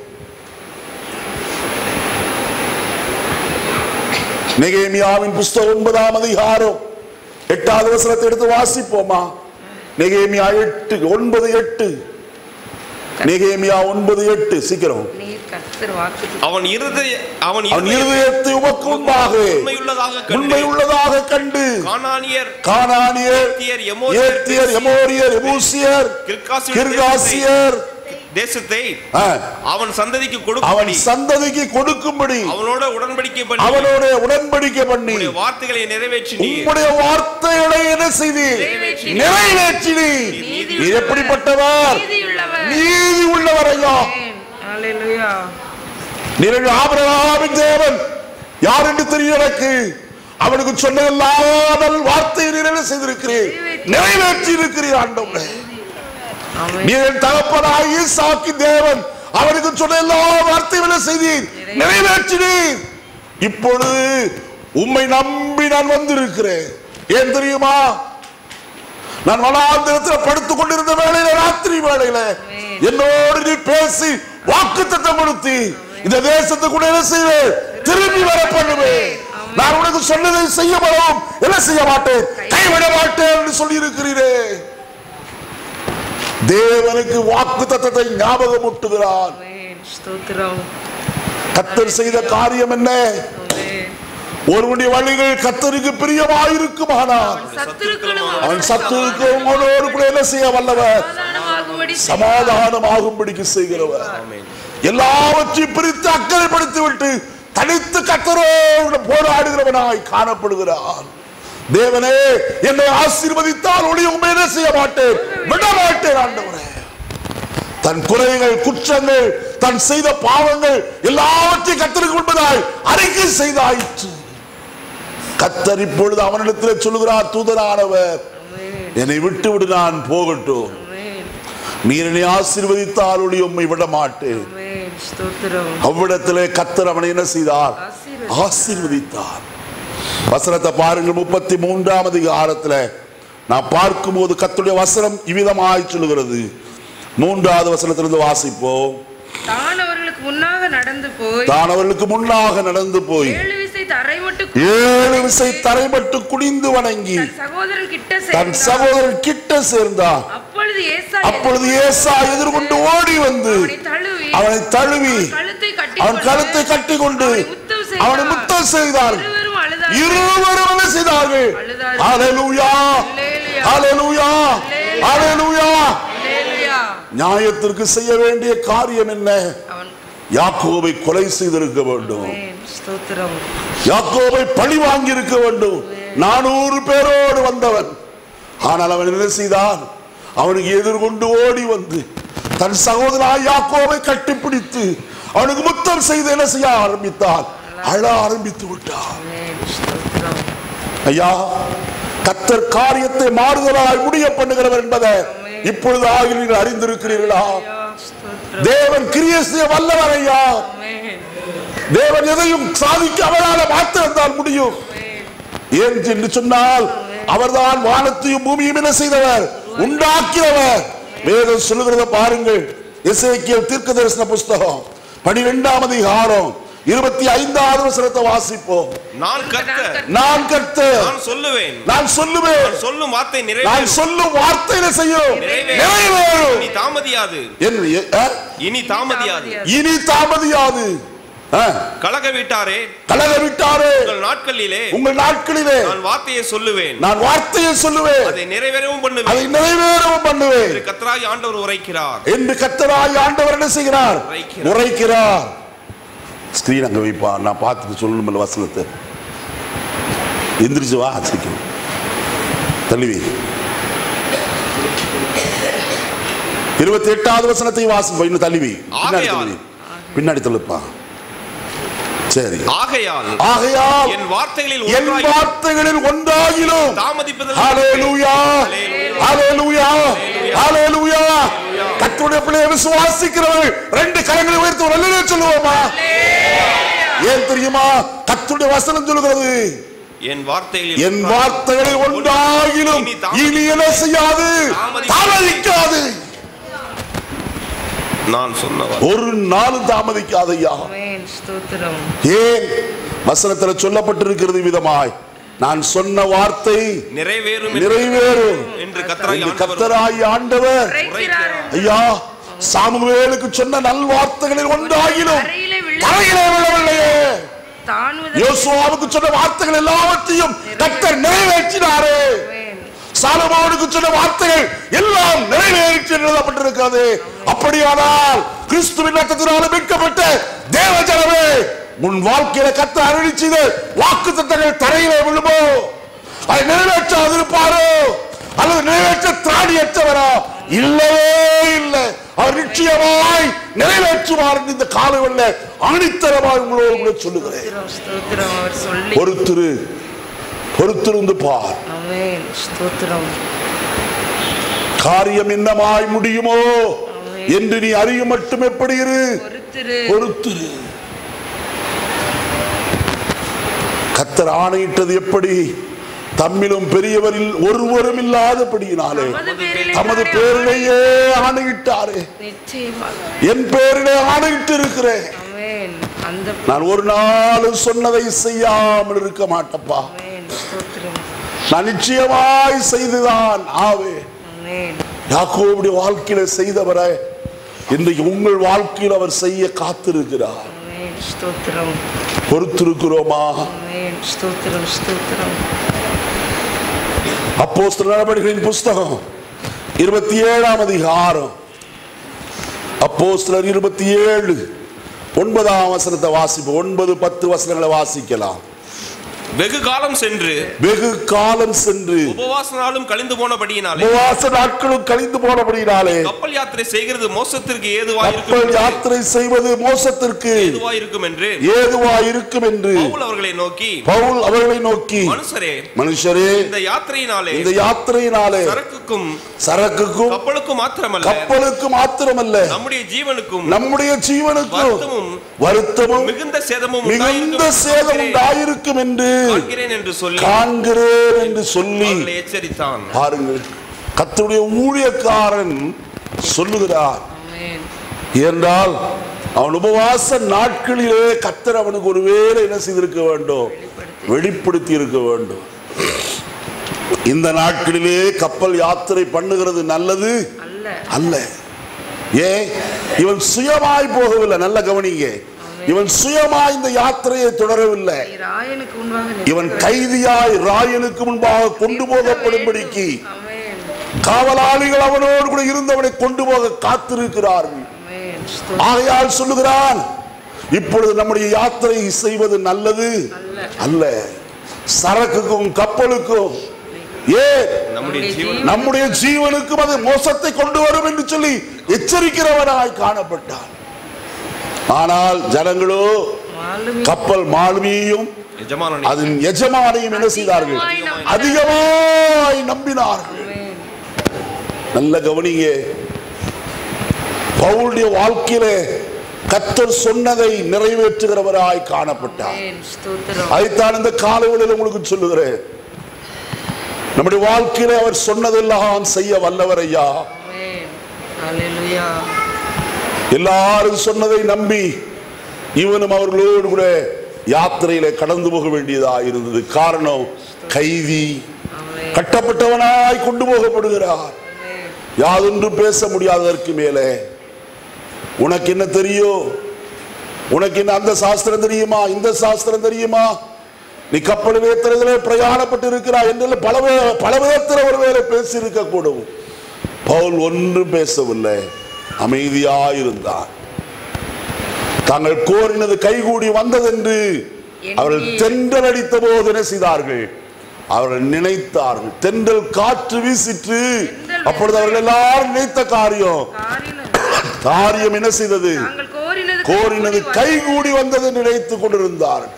நெகேமியாவின் புஸ்தகம் ஒன்பதாம் அதிகாரம் எட்டாவது வசனத்தை எடுத்து வாசிப்போமா நெகேமியா எட்டு ஒன்பது எட்டு நெகேமியா ஒன்பது எட்டு சீக்கிரம் நீர் கர்த்தர் வாக்கு அவன் இருதய அவன் அவன் இருதய இருதயத்தை உமக்கு முன்பாக உண்மையுள்ளதாக கண்டு உண்மை உள்ளதாக கண்டு கானானியர் கானானியர் ஏத்தியர், எமோரியர், ஏத்தியர் எமோரியர் எபூசியர் கிர்காசியர் கிர்காசியர் தேசத்தை ஆ, அவன் சந்ததிக்கு அவன் கொடுக்கும்படி சந்ததிக்கு கொடுக்கும்படி அவனோட உடன்படிக்கை பண்ணி அவனோட உடன்படிக்கை பண்ணி உம்முடைய வார்த்தைகளை நிறைவேற்றி நீர் உம்முடைய வார்த்தைகளை என்ன செய்தீர் நிறைவேற்றி நிறைவேற்றினீர் நீதி நீர் எப்படிப்பட்டவர் நீதியுள்ளவர். நீதி உள்ளவர் ஐயா ஆமென். ஹalleluya நீர் ஆபிரகாமின் தேவன் யார் என்று தெரியும் எனக்கு அவனுக்கு சொன்ன எல்லா நல் வார்த்தையை நீர் என்ன செய்திருக்கிறீர் நிறைவேற்றி இருக்கிறீர் ஆண்டவரே ஆமென் நீர் என் தகப்பனாய் ஈசாக்கி தேவன் அவனுக்கு சொன்ன எல்லா வார்த்தையும் என்ன செய்தீர் நிறைவேற்றினீர் இப்பொழுது உம்மை நம்பி நான் வந்திருக்கிறேன் ஏன் தெரியுமா நான் வனாந்திரத்தில் படுத்துக் கொண்டிருந்த வேளையில ராத்திரி வேளையில என்னோடு நீ பேசி வாக்கு தத்தம் கொடுத்தி இந்த தேசத்துக்குள்ள என்ன செய்வேன் திரும்பி வர பண்ணுவேன் நான் உனக்கு சொன்னதை செய்ய வரும் என்ன செய்ய மாட்டேன் கைவிட மாட்டேன் என்று சொல்லி இருக்கிறீரே தேவனுக்கு வாக்கு தத்தத்தை ஞாபகமூட்டுகிறான் ஆமென் ஸ்தோத்திரம் கத்தர் செய்த காரியம் என்ன ஆமென் ஒருவனுடைய வழிகள் கத்தருக்கு பிரியமாயிருக்குமானால் சத்துருக்களும் அவன் சத்துருக்கு உங்களோடு கூட என்ன செய்ய வல்லவர் சமாதானமாகும்படி சமாதானமாகும்படிக்கு செய்கிறவர் ஆமென். எல்லாவற்றையும் பிரித்து அக்கறைப்படுத்தி விட்டு தனித்து கத்தரோடு போராடுகிறவனாய் காணப்படுகிறான் தேவனே என்னை ஆசீர்வதித்தால் ஒளி உண்மை என்ன செய்ய மாட்டேன் விட மாட்டேன் ஆண்டவரே தன் குறைகள் குற்றங்கள் தன் செய்த பாவங்கள் எல்லாவற்றையும் கத்தருக்கு முன்பதாய் அறிக்கை செய்தாயிற்று கத்தர் இப்பொழுது அவனிடத்தில் சொல்லுகிறார் தூதரானவர் ஆமென் என்னை விட்டு விடு நான் போகட்டும் ஆமென் நீர் என்னை ஆசீர்வதித்தால் ஒளி உம்மை விட மாட்டேன் ஆமென் ஸ்தோத்திரம் அவ்விடத்திலே கத்தர் அவனை என்ன செய்தார் ஆசீர்வதித்தார். ஆசீர்வதித்தார் வசனத்தை பாருங்கள் முப்பத்தி மூன்றாம் அதிகாரத்துல நான் பார்க்கும்போது கத்துடைய வசனம் இவ்விதமாய் சொல்லுகிறது மூன்றாவது வசனத்திலிருந்து வாசிப்போம் அவர்களுக்கு முன்னாக நடந்து போய் தான் அவர்களுக்கு முன்னாக நடந்து போய் ஏழு விசை தரை மட்டும் ஏழு விசை தரைப்பட்டு குனிந்து வணங்கி தன் சகோதரன் கிட்ட தன் சேர்ந்தான். சகோதரன் கிட்ட சேர்ந்தான் அப்பொழுது ஏசா அப்பொழுது ஏசா எதிர்கொண்டு ஓடி வந்து அவனை தழுவி அவனை தழுவி கழுத்தை கட்டி அவன் கழுத்தை கட்டி கொண்டு அவனை முத்தம் செய்தார் இருவரும் அழுதார்கள். இருவரும் என்ன செய்தார்கள் அழுதார்கள். ஹalleluya அல்லேலூயா. ஹalleluya ஹalleluya அல்லேலூயா. நியாயத்திற்கு செய்ய வேண்டிய காரியம் என்ன அவன் யாக்கோபை கொலை செய்திருக்க வேண்டும் ஆமென். ஸ்தோத்திரம் யாக்கோபை பழி வாங்கி இருக்க வேண்டும் நானூறு பேரோடு வந்தவன் ஆனால் அவன் என்ன செய்தான் அவனுக்கு எதிர்கொண்டு ஓடி வந்து தன் சகோதரா யாக்கோபை கட்டிப்பிடித்து அவனுக்கு முத்தம் செய்து என்ன செய்ய ஆரம்பித்தான் அழ ஆரம்பித்து விட்டான் ஆமென். ஸ்தோத்திரம் ஐயா கத்தர் காரியத்தை மாறுதலாய் முடிய பண்ணுகிறவர் என்பதை இப்பொழுது ஆகிய நீங்கள் அறிந்திருக்கிறீர்களா ஐயா, ஸ்தோத்திரம் தேவன் கிரியை செய்ய வல்லவர் ஐயா ஆமென். தேவன் எதையும் சாதிக்க அவரால் மாத்திருந்தால் முடியும் ஏன் என்று சொன்னால் அவர்தான் வானத்தையும் பூமியும் என்ன செய்தவர் உண்டாக்கியவர் வேதம் சொல்லுகிறத பாருங்கள் எசேக்கியல் தீர்க்க தரிசன புஸ்தகம் பனிரெண்டாம் அதிகாரம் இருபத்தி ஐந்தாவது வசனத்தை வாசிப்போம் நான் கர்த்தர் நான் கர்த்தர் நான் சொல்லுவேன் நான் சொல்லுவேன் நான் சொல்லும் வார்த்தை நான் நிறைவேறும் சொல்லும் வார்த்தையில செய்யும் நிறைவேறும். நிறைவேறும் இனி தாமதியாது என் அ? இனி தாமதியாது இனி தாமதியாது அ? கலக விட்டாரே கலக விட்டாரே உங்கள் நாட்களிலே உங்கள் நாட்களிலே நான் வார்த்தையை சொல்லுவேன் நான் வார்த்தையை சொல்லுவேன் அதை நிறைவேறவும் அதை பண்ணுவேன் நிறைவேறவும் பண்ணுவேன் என்று கர்த்தராய் ஆண்டவர் உரைக்கிறார் என்று கத்தராய் ஆண்டவர் என்ன செய்கிறார் உரைக்கிறார். உரைக்கிறார் ஸ்கிரீன் அங்க வைப்பா நான் பார்த்துட்டு சொல்லணும் வசனத்தை எந்திரிச்சு வா சீக்கிரம் தள்ளுவி இருபத்தி எட்டாவது வசனத்தை வாசிப்போம் இன்னும் தள்ளுவி பின்னாடி ஆகையால். தள்ளுவி பின்னாடி தள்ளுப்பா சரி ஆகையால் ஆகையால் என் வார்த்தைகளில் என் ஒன்றாய் வார்த்தைகளில் ஒன்றாகிலும் தாமதிப்பதில் ஹalleluya ஹalleluya ஹalleluya கர்த்தருடைய பிள்ளையை விசுவாசிக்கிறவர்கள் ரெண்டு கரங்களை உயர்த்தி ஒரு அல்லேலூயா சொல்லுவோமா ஏன் தெரியுமா கர்த்தருடைய வசனம் சொல்லுகிறது என் வார்த்தைகளில் என் வார்த்தைகளில் ஒன்றாகிலும் இனி என்ன செய்யாது தாமதிக்காது நான் சொன்னவர் ஒரு நாளும் தாமதிக்காது ஐயா ஆமென். ஸ்தோத்திரம் ஏன் வசனத்துல சொல்லப்பட்டிருக்கிறது விதமாய் நான் சொன்ன வார்த்தை நிறைவேறும் என்று- நிறைவேறும் என்று கர்த்தராய் என்று ஆண்டவர் கர்த்தராய் ஆண்டவர் உரைக்கிறார் ஐயா சாமுவேலுக்கு சொன்ன நல்வார்த்தைகளில் ஒன்றாகிலும் தரையிலே விழ தரையிலே விழவில்லையே தான் முதல் யோசுவாவுக்கு சொன்ன வார்த்தைகள் எல்லாவற்றையும் கர்த்தர் நிறைவேற்றினாரே ஆமென். சாலமோனுக்கு சொன்ன வார்த்தைகள் எல்லாம் நிறைவேற்றி எழுதப்பட்டிருக்கிறது அப்படியானால் கிறிஸ்துவின் ரத்தத்தினால மீட்கப்பட்ட தேவ ஜனமே உன் வாழ்க்கையில கத்த அருளி செய்த வாக்கு தத்தங்கள் தரையிலே விழுமோ அதை நிறைவேற்றாதிருப்பாரோ அல்லது நிறைவேற்ற திராணியற்றவரா இல்லவே இல்லை அவர் நிச்சயமாய் நிறைவேற்றுவார் என்று இந்த காலவல்ல ஆணித்தரமாய் உங்களோடு கூட சொல்லுகிறேன் ஸ்தோத்திரம் ஸ்தோத்திரம் அவர் சொல்லி பொறுத்திரு பொறுத்திருந்து பார் ஆமென். ஸ்தோத்திரம் காரியம் என்னமாய் முடியுமோ என்று நீ அறியும் மட்டும் எப்படி இரு பொறுத்திரு பொறுத்திரு கத்தர் ஆணையிட்டது எப்படி தம்மிலும் பெரியவரில் ஒருவரும் இல்லாதபடியினாலே தமது பேரிலே தமது தானே பேரிலேயே ஆணையிட்டாரே நிச்சயமாக என் பேரிலே ஆணையிட்டு இருக்கிறேன் ஆமென். அந்த நான் ஒரு நாள் சொன்னதை செய்யாமல் இருக்க மாட்டப்பா ஆமென். ஸ்தோத்திரம் நான் நிச்சயமாய் செய்துதான் ஆவே ஆமென். யாக்கோவுடைய வாழ்க்கையில செய்தவரை இன்றைக்கு உங்கள் வாழ்க்கையில் அவர் செய்ய காத்திருக்கிறார் ஆமென். ஸ்தோத்திரம் பொறுத்திருக்கிறோமா ஆமென். ஸ்தோத்திரம் ஸ்தோத்திரம் அப்போஸ்தலர் நடவடிக்கைகளின் புஸ்தகம் இருபத்தி ஏழாம் அதிகாரம் அப்போஸ்தலர் இருபத்தி ஏழு ஒன்பதாம் வசனத்தை வாசிப்போம் ஒன்பது பத்து வசனங்களை வாசிக்கலாம் வெகு காலம் சென்று வெகு காலம் சென்று உபவாச நாளும் கழிந்து போனபடியினாலே உபவாச நாட்களும் கழிந்து போனபடினாலே கப்பல் யாத்திரை செய்கிறது மோசத்திற்கு ஏதுவா கப்பல் இருக்கும் யாத்திரை செய்வது மோசத்திற்கு ஏதுவா இருக்கும் என்று ஏதுவா இருக்கும் என்று பவுல் அவர்களை நோக்கி பவுல் அவர்களை நோக்கி மனுஷரே மனுஷரே இந்த யாத்திரையினாலே இந்த யாத்திரையினாலே சரக்குக்கும் சரக்குக்கும் கப்பலுக்கும் மாத்திரமல்ல கப்பலுக்கு மாத்திரமல்ல நம்முடைய ஜீவனுக்கும் நம்முடைய ஜீவனுக்கும் வருத்தமும் வருத்தமும் மிகுந்த சேதமும் மிகுந்த உண்டாயிருக்கும் சேதம் என்று உண்டாயிருக்கும் என்று காண்கிறேன் என்று சொல்லி காண்கிறேன் என்று சொல்லி அவர்களை எச்சரித்தான் பாருங்கள் கர்த்தருடைய ஊழியக்காரன் சொல்லுகிறார் ஆமென். என்றால் அவன் உபவாச நாட்களிலே கத்தர் அவனுக்கு ஒருவேளை என்ன செய்திருக்க வேண்டும் வெளிப்படுத்தி இருக்க வேண்டும் இந்த நாட்களிலே கப்பல் யாத்திரை பண்ணுகிறது நல்லது அல்ல அல்ல ஏன் இவன் சுயமாய் போகவில்லை நல்ல கவனிங்க இவன் சுயமாய் இந்த யாத்திரையை தொடரவில்லை நீ ராயனுக்கு முன்பாக இவன் கைதியாய் ராயனுக்கு முன்பாக கொண்டு போகப்படும்படிக்கு ஆமென் காவலாளிகள் அவனோடு கூட இருந்தவனை கொண்டு போக காத்திருக்கிறார்கள் ஆமென் ஸ்தோத்திரம். ஆகையால் சொல்லுகிறான் இப்பொழுது நம்முடைய யாத்திரை செய்வது நல்லது அல்ல சரக்குக்கும் கப்பலுக்கும் ஏன் நம்முடைய ஜீவன் நம்முடைய ஜீவனுக்கும் அது மோசத்தை கொண்டு வரும் என்று சொல்லி எச்சரிக்கிறவனாய் காணப்பட்டான் ஆனால் ஜனங்களோ மாலுமி கப்பல் மாலுமியையும் எஜமானனை அதன் எஜமானையும் என்ன செய்தார்கள் அதிகமாய் நம்பினார்கள் ஆமென் நல்ல கவனிங்க பவுலுடைய வாழ்க்கையிலே கத்தர் சொன்னதை நிறைவேற்றுகிறவராய் காணப்பட்டார் ஆமென் ஸ்தோத்திரம் அதைத்தான் இந்த காலவெளியில் உங்களுக்கு சொல்லுகிறேன் நம்முடைய வாழ்க்கையிலே அவர் சொன்னதெல்லாம் செய்ய வல்லவர் ஐயா ஆமென் ஹalleluya எல்லாரும் சொன்னதை நம்பி இவனும் அவர்களோடு கூட யாத்திரையில கடந்து போக வேண்டியதா இருந்தது காரணம் கைதி ஆமென் கட்டப்பட்டவனாய் கொண்டு போகப்படுகிறார் ஆமென் யாதொன்று பேச முடியாததற்கு மேலே உனக்கு என்ன தெரியும் உனக்கு என்ன அந்த சாஸ்திரம் தெரியுமா இந்த சாஸ்திரம் தெரியுமா நீ கப்பல் வேத்திரத்திலே பிரயாணப்பட்டு இருக்கிறாய் என்று பல வே- பல விதத்தில் ஒரு வேலை பேசி இருக்க கூடும் பவுல் ஒன்றும் பேசவில்லை அமைதியாயிருந்தார் தாங்கள் கோரினது கைகூடி வந்ததென்று அவர்கள் தென்றல் அடித்த போது என்ன செய்தார்கள் அவர்கள் நினைத்தார்கள் தென்றல் காற்று வீசிற்று அப்பொழுது அவர்கள் எல்லாரும் நினைத்த காரியம் காரின காரியம் என்ன செய்தது நாங்கள் கோரினது கோரினது கைகூடி வந்தது நினைத்துக் கொண்டிருந்தார்கள்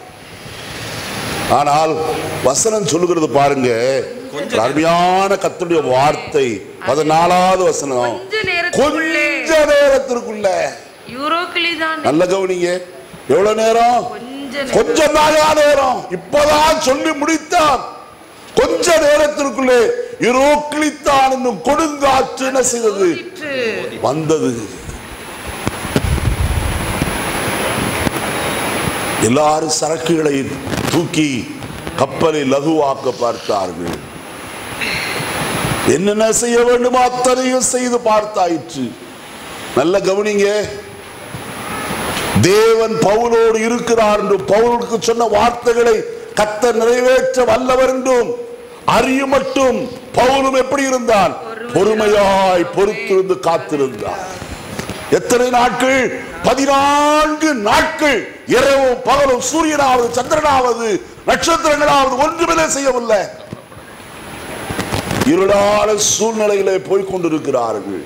ஆனால் வசனம் சொல்லுகிறது பாருங்க ஒரு அருமையான கத்துடைய வார்த்தை பதினாலாவது வசனம் கொஞ்ச நேரத்துக்குள்ளே கொஞ்ச நேரத்திற்குள்ள யூரோக்கிளி தான் நல்ல கவனிங்க எவ்வளவு நேரம் கொஞ்ச நேரம் கொஞ்சம் தாயா நேரம் இப்பதான் சொல்லி முடித்தான் கொஞ்ச நேரத்திற்குள்ளே இரோக்கிளித்தான் என்னும் கொடுங்காற்று என்ன செய்தது ஊதிற்று. வந்தது எல்லாரும் சரக்குகளை தூக்கி கப்பலை லகுவாக்க பார்த்தார்கள் என்னென்ன செய்ய வேண்டுமோ அத்தனையும் செய்து பார்த்தாயிற்று நல்ல கவனிங்க தேவன் பவுலோடு இருக்கிறார் என்று பவுலுக்கு சொன்ன வார்த்தைகளை கத்த நிறைவேற்ற வல்லவர் என்றும் அறியும் மட்டும் பவுலும் எப்படி இருந்தான் பொறுமையாய் பொறுத்திருந்து காத்திருந்தார் எத்தனை நாட்கள் பதினான்கு நாட்கள் இரவும் பகலும் சூரியனாவது சந்திரனாவது நட்சத்திரங்களாவது ஒன்றுமே செய்யவில்லை இருளான சூழ்நிலையிலே போய் கொண்டிருக்கிறார்கள்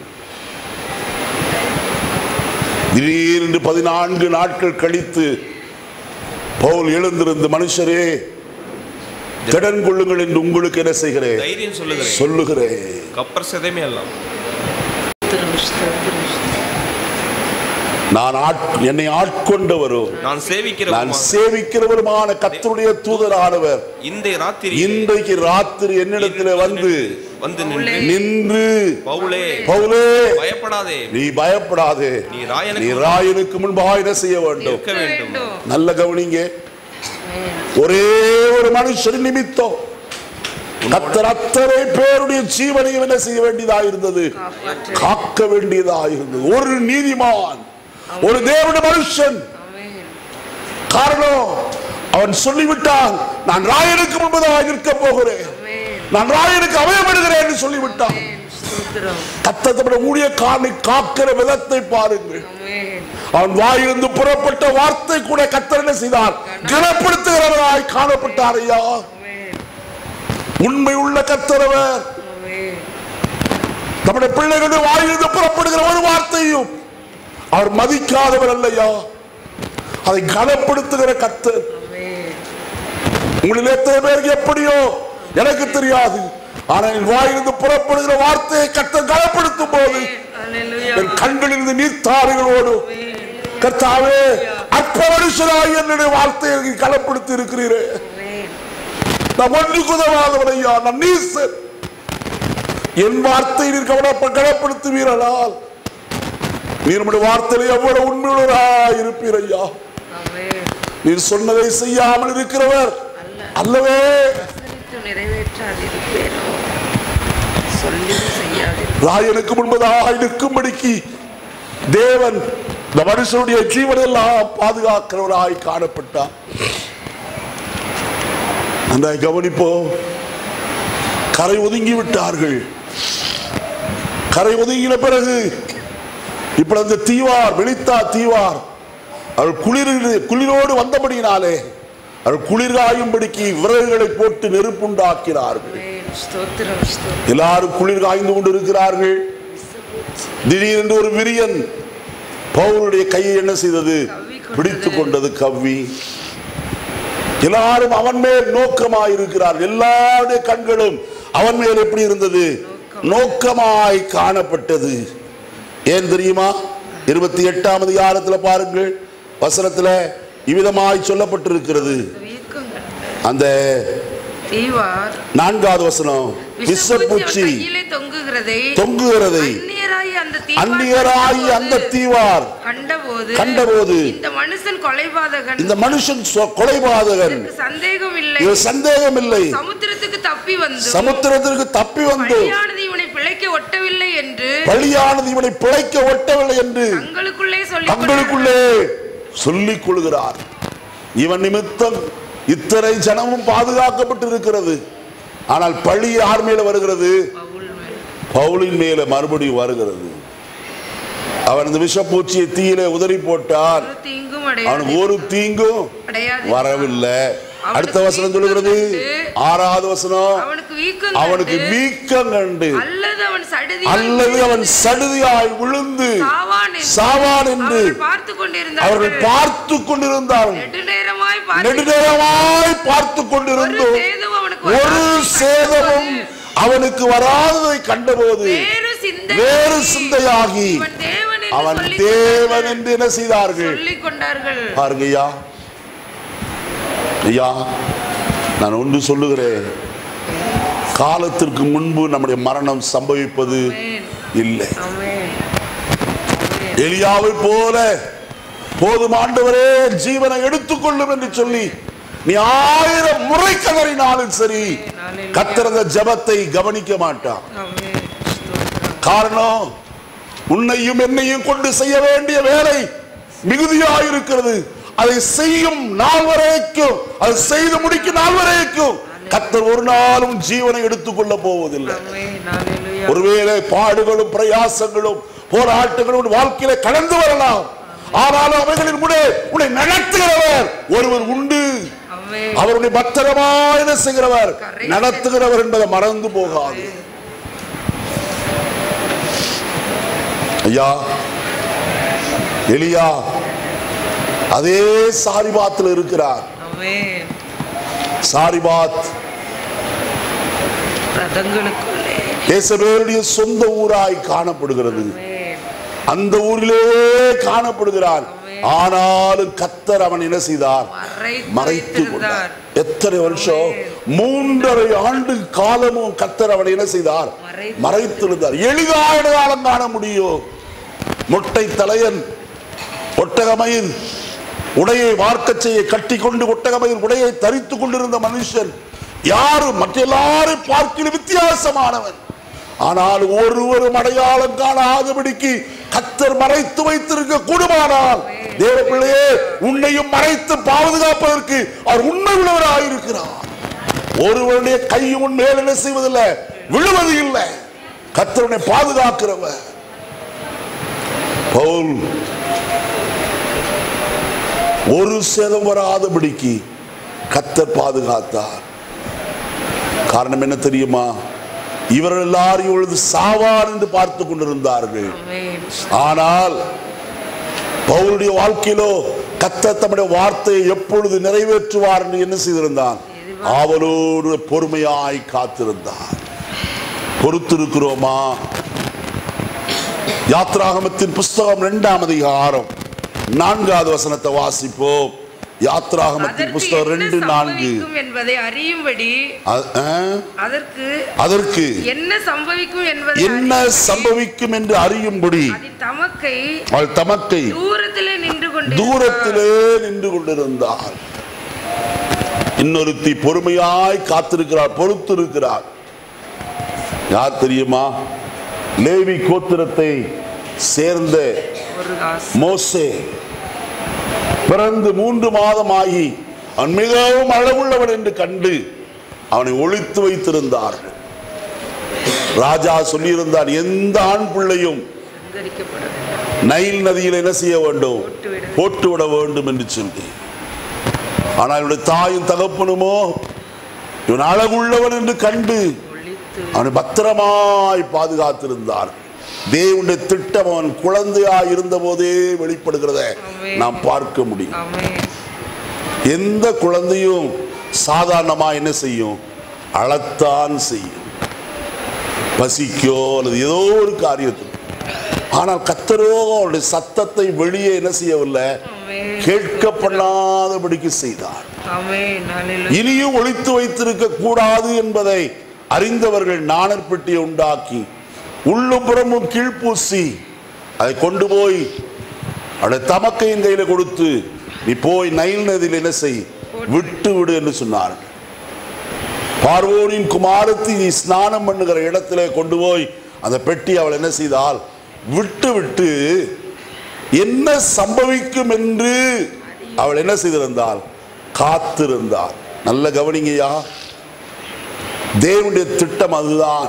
திடீரென்று பதினான்கு நாட்கள் கழித்து பவுல் எழுந்திருந்து மனுஷரே கடன் கொள்ளுங்கள் என்று உங்களுக்கு என்ன செய்கிறேன் தைரியம் சொல்லுகிறேன் சொல்லுகிறேன் கப்பர் சிதைமே எல்லாம் ஸ்தோத்திரம், ஸ்தோத்திரம், ஸ்தோத்திரம். நான் ஆட்- என்னை ஆட்கொண்டவரும் நான் சேவிக்கிற நான் சேவிக்கிறவருமான கத்தருடைய தூதரானவர் இந்த ராத்திரி இன்றைக்கு ராத்திரி என்னிடத்தில் வந்து வந்து நின்று நின்று பவுலே பவுலே பயப்படாதே நீ பயப்படாதே நீ நீ ராயனுக்கு ராயனுக்கு முன்பாக என்ன செய்ய வேண்டும் இருக்க வேண்டும் வேண்டும். நல்ல கவனிங்க ஆமென். ஒரே ஒரு மனுஷன் நிமித்தம் கத்தர் அத்தனை பேருடைய ஜீவனையும் என்ன செய்ய வேண்டியதா இருந்தது காப்பாற்று. காக்க வேண்டியதா இருந்தது ஒரு நீதிமான் ஒரு தேவனுடைய மனுஷன் ஆமென். காரணம் அவன் சொல்லிவிட்டான் நான் ராயனுக்கு முன்பதாக நிற்க போகிறேன் ஆமென். நான் ராயனுக்கு அவயப்படுகிறேன் என்று சொல்லிவிட்டான் ஆமென். ஸ்தோத்திரம். கத்தத்தோட ஊழிய காணி காக்கிற விதத்தை பாருங்கள் ஆமென். அவன் வாயிலிருந்து புறப்பட்ட வார்த்தை கூட கத்தர் என்ன செய்தார் கனப்படுத்துகிறவராய் காணப்பட்டார் ஐயா ஆமென். உண்மை உள்ள கத்தரவர் ஆமென். நம்முடைய பிள்ளைகளுடைய வாயிலிருந்து புறப்படுகிற ஒரு வார்த்தையும் அவர் மதிக்காதவர் அல்லையா அதை கனப்படுத்துகிற கத்தர் ஆமென். உங்களில் எத்தனை பேருக்கு எப்படியோ எனக்கு தெரியாது ஆனால் என் வாயிலிருந்து புறப்படுகிற வார்த்தையை கத்தர் கனப்படுத்தும் போது அல்லேலூயா. என் கண்களிலிருந்து நீர்த்தாறுகளோடு கர்த்தாவே அற்ப மனுஷராய் என்னுடைய வார்த்தையை கனப்படுத்தி இருக்கிறீரே ஆமென். நான் ஒன்றுக்கு உதவாதவன் ஐயா நான் நீசன் என் வார்த்தை நீர் கவனப்ப கனப்படுத்துவீர்களால் நீர் நம்முடைய வார்த்தையில எவ்வளவு உண்மையுள்ளவராய் இருப்பீர் ஐயா ஆமென். நீர் சொன்னதை செய்யாமல் இருக்கிறவர் அல்லவே வசனித்து நிறைவேற்றாதிருப்பேனோ சொல்லி செய்யாது ராயனுக்கு முன்பதாக நிற்கும்படிக்கு தேவன் இந்த மனுஷனுடைய ஜீவனெல்லாம் பாதுகாக்கிறவராய் காணப்பட்டார் அந்த கவனிப்போம் கரை ஒதுங்கி விட்டார்கள் கரை ஒதுங்கின பிறகு இப்ப அந்த தீவார் வெளித்தா தீவார் அவள் குளிர் குளிரோடு வந்தபடியினாலே அவள் குளிர் காயும்படிக்கு விறகுகளை போட்டு நெருப்புண்டாக்கிறார்கள் ஆமென். ஸ்தோத்திரம் ஸ்தோத்திரம் எல்லாரும் குளிர் காய்ந்து கொண்டு இருக்கிறார்கள் திடீரென்று ஒரு விரியன் பவுலுடைய கையை என்ன செய்தது பிடித்துக் கொண்டது கவ்வி எல்லாரும் அவன் மேல் நோக்கமாய் இருக்கிறார் எல்லாருடைய கண்களும் அவன் மேல் எப்படி இருந்தது நோக்கமாய் காணப்பட்டது ஏன் தெரியுமா இருபத்தி எட்டாம் அதிகாரத்துல பாருங்கள் வசனத்துல இவ்விதமாய் சொல்லப்பட்டிருக்கிறது வீக்கம் கண்ட அந்த தீவார் நான்காவது வசனம் விஷப்பூச்சி விசப்பூச்சி அவன் கையிலே தொங்குகிறதை தொங்குகிறதை அந்நியராய் அந்த தீவார் அந்நியராய் அந்த தீவார் கண்டபோது கண்டபோது இந்த மனுஷன் கொலைபாதகன் இந்த மனுஷன் சொ- கொலைபாதகன் இதற்கு சந்தேகம் இல்லை இது சந்தேகம் இல்லை சமுத்திரத்துக்கு தப்பி வந்து சமுத்திரத்திற்கு தப்பி வந்து பழியானது இவனை பிழைக்க ஒட்டவில்லை என்று பலியானது இவனை பிழைக்க ஒட்டவில்லை என்று தங்களுக்குள்ளே சொல்லி தங்களுக்குள்ளே சொல்லிக் கொள்கிறார் இவன் நிமித்தம் இத்தனை ஜனமும் பாதுகாக்கப்பட்டு இருக்கிறது ஆனால் பழி யார் மேல வருகிறது பவுலின் மேல மறுபடியும் வருகிறது அவன் இந்த விஷப்பூச்சியை தீயிலே உதறி போட்டான் தீங்கும் அவனுக்கு அடையாது ஒரு தீங்கும் அடையாது வரவில்லை அடுத்த வசனம் சொல்லுகிறது ஆறாவது வசனம் அவனுக்கு வீக்கம் அவனுக்கு கண்டு, வீக்கம் கண்டு அல்லது அவன் சடுதி அல்லது அவன் சடுதியாய் விழுந்து சாவான் என்று சாவான் என்று அவர்கள் பார்த்து கொண்டிருந்தார்கள் அவர்கள் பார்த்து கொண்டிருந்தார்கள் நெடுநேரமாய் பார்த்து நெடுநேரமாய் பார்த்து ஒரு கொண்டிருந்தோம் சேதம் அவனுக்கு ஒரு வராததை சேதமும் கண்டபோது, அவனுக்கு வராததை கண்டபோது வேறு சிந்தை வேறு சிந்தையாகி இவன் தேவன் என்று அவன் சொல்லிக் தேவன் கொண்டார்கள். என்று என்ன செய்தார்கள் சொல்லிக் கொண்டார்கள் பாருங்க ஐயா ஐயா நான் ஒன்று சொல்லுகிறேன் காலத்திற்கு முன்பு நம்முடைய மரணம் சம்பவிப்பது ஆமென். இல்லை ஆமென். எலியாவை போல போதும் ஆண்டவரே ஜீவனை எடுத்துக்கொள்ளும் என்று சொல்லி நீ ஆயிரம் முறை கதறினாலும் சரி கத்திரத ஜபத்தை கவனிக்க மாட்டான் ஆமென். ஸ்தோத்திரம். காரணம் உன்னையும் என்னையும் கொண்டு செய்ய வேண்டிய வேலை மிகுதியாயிருக்கிறது அதை செய்யும் நாள் வரைக்கும் அதை செய்து முடிக்கும் நாள் வரைக்கும் கத்தர் ஒரு நாளும் ஜீவனை எடுத்துக்கொள்ள போவதில்லை ஆமென். ஹalleluya. ஒருவேளை பாடுகளும் பிரயாசங்களும் போராட்டங்களும் உன் வாழ்க்கையில கடந்து வரலாம் ஆனாலும் அவைகளின் கூட உன்னை நடத்துகிறவர் ஒருவர் உண்டு ஆமென். அவருடைய பத்திரமாய் என்ன செய்கிறவர் கரை நடத்துகிறவர் என்பதை மறந்து போகாது ஐயா எலியா அதே சாரிபாத்தில் இருக்கிறார் ஆமென். சாரிபாத் ரதங்களுக்குள்ளே தேசபேருடைய சொந்த ஊராய் காணப்படுகிறது ஆமென். அந்த ஊரிலே காணப்படுகிறான் ஆனாலும் கத்தர் அவன் என்ன செய்தார் மறைத்து மறைத்து கொண்டார் வைத்திருந்தார். எத்தனை வருஷம் மூன்றரை ஆண்டு காலமும் கத்தர் அவனை என்ன செய்தார் மறைத்து மறைத்திருந்தார் எளிதான காலம் காண முடியும் முட்டை தலையன் ஒட்டகமயில் உடையை வார்க்கச்சையை கட்டி கொண்டு ஒட்டகமயில் உடையை தரித்துக் கொண்டிருந்த மனுஷன் யாரும் மற்ற எல்லாரும் பார்க்கிற வித்தியாசமானவன் ஆனால் ஒருவரும் அடையாளம் காணாதபடிக்கு கத்தர் மறைத்து வைத்திருக்க கூடுமானால் தேவ பிள்ளையே உன்னையும் மறைத்து பாதுகாப்பதற்கு அவர் உண்மை உள்ளவராயிருக்கிறார் ஒருவருடைய கையும் உன் மேல் என்ன செய்வதில்லை விழுவது இல்லை கத்தரனை பாதுகாக்கிறவர் பவுல் ஒரு சேதம் வராதபடிக்கு கத்தர் பாதுகாத்தார் காரணம் என்ன தெரியுமா இவர்கள் எல்லாரும் இப்பொழுது சாவார் என்று பார்த்து கொண்டிருந்தார்கள் ஆமென். ஆனால் பவுலுடைய வாழ்க்கையிலோ கத்தர் தம்முடைய வார்த்தையை எப்பொழுது நிறைவேற்றுவார் என்று என்ன செய்திருந்தான் ஆவலோடு பொறுமையாய் காத்திருந்தார் பொறுத்திருக்கிறோமா யாத்ராகமத்தின் புஸ்தகம் இரண்டாம் அதிகாரம் நான்காவது வசனத்தை வாசிப்போம் யாத்ராகமத்தின் அதற்கு புஸ்தகம் என்ன ரெண்டு நான்கு சம்பவிக்கும் என்பதை அறியும்படி அ- ஆ? அதற்கு அதற்கு என்ன சம்பவிக்கும் என்பதை என்ன அறியும்படி சம்பவிக்கும் என்று அறியும்படி அதை தமக்கு தமக்கை அவள் தமக்கை தூரத்திலே நின்று கொண்டு தூரத்திலே நின்று கொண்டிருந்தாள் இன்னொருத்தி பொறுமையாய் காத்திருக்கிறார் பொறுத்திருக்கிறார் யார் தெரியுமா லேவி கோத்திரத்தை சேர்ந்த ஒரு காசு மோசே பிறந்து மூன்று மாதம் ஆகி அவன் மிகவும் அழகுள்ளவன் என்று கண்டு அவனை ஒழித்து வைத்திருந்தார்கள் ராஜா சொல்லியிருந்தார் எந்த ஆண் பிள்ளையும் சங்கரிக்கப்பட வேண்டும் நைல் நதியில் என்ன செய்ய வேண்டும் போட்டுவிட. போட்டு விட வேண்டும் என்று சொல்லி ஆனால் இவனுடைய தாயும் தகப்பனுமோ இவன் அழகுள்ளவன் என்று கண்டு ஒழித்து அவனை பத்திரமாய் பாதுகாத்திருந்தார் தேவனுடைய திட்டம் அவன் குழந்தையாய் இருந்த போதே வெளிப்படுகிறத ஆமென். நாம் பார்க்க முடியும் ஆமென் எந்த குழந்தையும் சாதாரணமா என்ன செய்யும் அழத்தான் செய்யும் பசிக்கோ அல்லது ஏதோ ஒரு காரியத்தில் ஆனால் கத்தரோ அவருடைய சத்தத்தை வெளியே என்ன செய்யவில்லை ஆமென் கேட்க பண்ணாதபடிக்கு செய்தார் ஆமென் ஹalleluya இனியும் ஒழித்து வைத்திருக்க கூடாது என்பதை அறிந்தவர்கள் நாணர் பெட்டியை உண்டாக்கி உள்ளும் புறமும் கீழ்ப்பூசி அதை கொண்டு போய் அவருடைய தமக்கையின் கையில கொடுத்து நீ போய் நைல் நதியில் என்ன செய் விட்டு விடு என்று சொன்னார் பார்வோனின் குமாரத்தி நீ ஸ்நானம் பண்ணுகிற இடத்துல கொண்டு போய் அந்த பெட்டி அவள் என்ன செய்தால் விட்டு விட்டு என்ன சம்பவிக்கும் என்று அவள் என்ன செய்திருந்தாள் காத்திருந்தாள் நல்ல கவனிங்கய்யா தேவனுடைய திட்டம் அதுதான்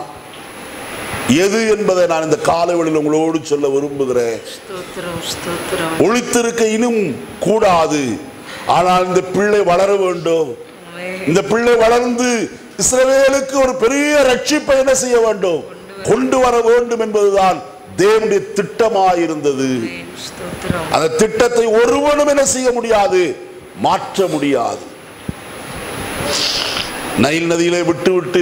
எது என்பதை நான் இந்த காலவெளியில் உங்களோடு சொல்ல விரும்புகிறேன் ஸ்தோத்திரம் ஸ்தோத்திரம் ஒளித்திருக்க இன்னும் கூடாது ஆனால் இந்த பிள்ளை வளர வேண்டும் ஆமென் இந்த பிள்ளை வளர்ந்து இஸ்ரவேலுக்கு ஒரு பெரிய ரட்சிப்பை என்ன செய்ய வேண்டும் கொண்டு வர வேண்டும் என்பதுதான் தேவனுடைய திட்டமாயிருந்தது ஆமென் ஸ்தோத்திரம் அந்த திட்டத்தை ஒருவனும் என்ன செய்ய முடியாது மாற்ற முடியாது நைல் நதியிலே விட்டு விட்டு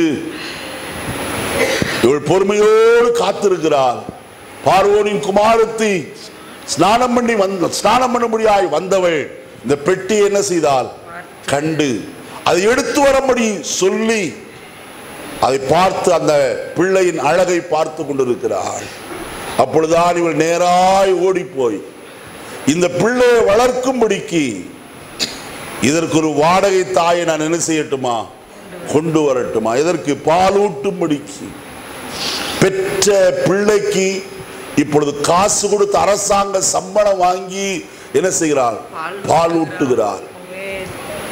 இவள் பொறுமையோடு காத்திருக்கிறாள் பார்வோனின் குமாரத்தி ஸ்நானம் பண்ணி வந்த ஸ்நானம் பண்ண முடியாய் வந்தவள் இந்த பெட்டி என்ன செய்தாள் கண்டு அதை எடுத்து வரும்படி சொல்லி அதை பார்த்து அந்த பிள்ளையின் அழகை பார்த்து கொண்டிருக்கிறாள் அப்பொழுதுதான் இவள் நேராய் ஓடிப்போய் இந்த பிள்ளையை வளர்க்கும்படிக்கு இதற்கு ஒரு வாடகை தாயை நான் என்ன செய்யட்டுமா கொண்டு வரட்டுமா இதற்கு பாலூட்டும்படிக்கு பெற்ற பிள்ளைக்கு இப்பொழுது காசு கொடுத்து அரசாங்க சம்பளம் வாங்கி என்ன செய்கிறாள் பால் பாலூட்டுகிறாள் ஆமென்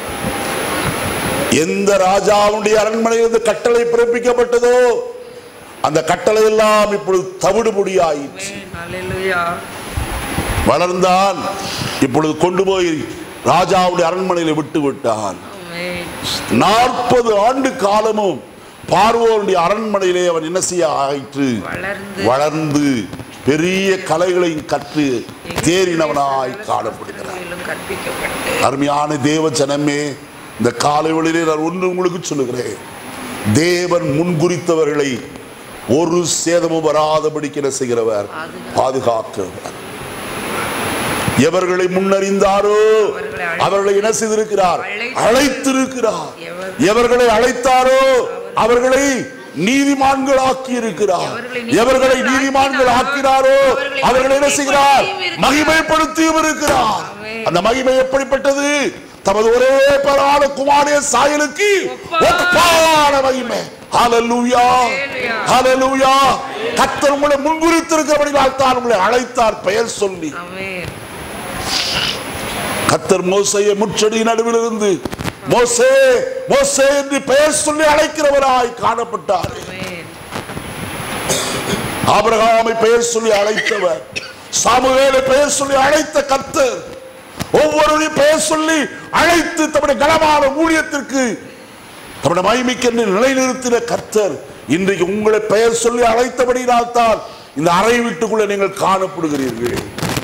எந்த ராஜாவுடைய அரண்மனையிலிருந்து கட்டளை பிறப்பிக்கப்பட்டதோ அந்த கட்டளை எல்லாம் இப்பொழுது தவிடுபடியாயிற்று ஆமென் ஹalleluya வளர்ந்தான் இப்பொழுது கொண்டு போய் ராஜாவுடைய அரண்மனையில் விட்டு விட்டான் ஆமென் நாற்பது ஆண்டு காலமும் பார்வோனுடைய அரண்மனையிலே அவன் என்ன செய்ய ஆயிற்று வளர்ந்து வளர்ந்து பெரிய கலைகளையும் கற்று தேறினவனாய் காணப்படுகிறான் மேலும் கற்பிக்கப்பட்டு அருமையான தேவ ஜனமே இந்த காலைவெளியிலே நான் ஒன்று உங்களுக்கு சொல்லுகிறேன் தேவன் முன்குறித்தவர்களை ஒரு சேதமும் வராதபடிக்கு என்ன செய்கிறவர் பாதுகாக்கிறவர் எவர்களை முன்னறிந்தாரோ அவர்களை என்ன செய்திருக்கிறார் அழைத்திருக்கிறார் எவர்களை அழைத்தாரோ அவர்களை நீதிமான்கள் ஆக்கி இருக்கிறார் எவர்களை நீதிமான்கள் ஆக்கினாரோ அவர்களை என்ன செய்கிறார் மகிமைப்படுத்தியும் இருக்கிறார் அந்த மகிமை எப்படிப்பட்டது தமது ஒரே பெறான குமாரிய சாயலுக்கு ஒப்பான மகிமை ஹalleluya ஹalleluya கர்த்தர் உங்களை முன்குறித்திருக்கிறபடியால் தான் உங்களை அழைத்தார் பெயர் சொல்லி ஆமென் கத்தர் மோசையை முச்சடி நடுவில் இருந்து மோசே மோசே என்று பெயர் சொல்லி அழைக்கிறவராய் காணப்பட்டார் ஆமென் ஆபிரகாமை பெயர் சொல்லி அழைத்தவர் சாமுவேலை பெயர் சொல்லி அழைத்த கர்த்தர் ஒவ்வொருவரையும் பெயர் சொல்லி அழைத்து தம்முடைய கனமான ஊழியத்திற்கு தம்முடைய மகிமைக்கென்று நிலைநிறுத்தின கர்த்தர் இன்றைக்கு உங்களை பெயர் சொல்லி அழைத்தபடியினால் தான் இந்த அறை வீட்டுக்குள்ள நீங்கள் காணப்படுகிறீர்கள்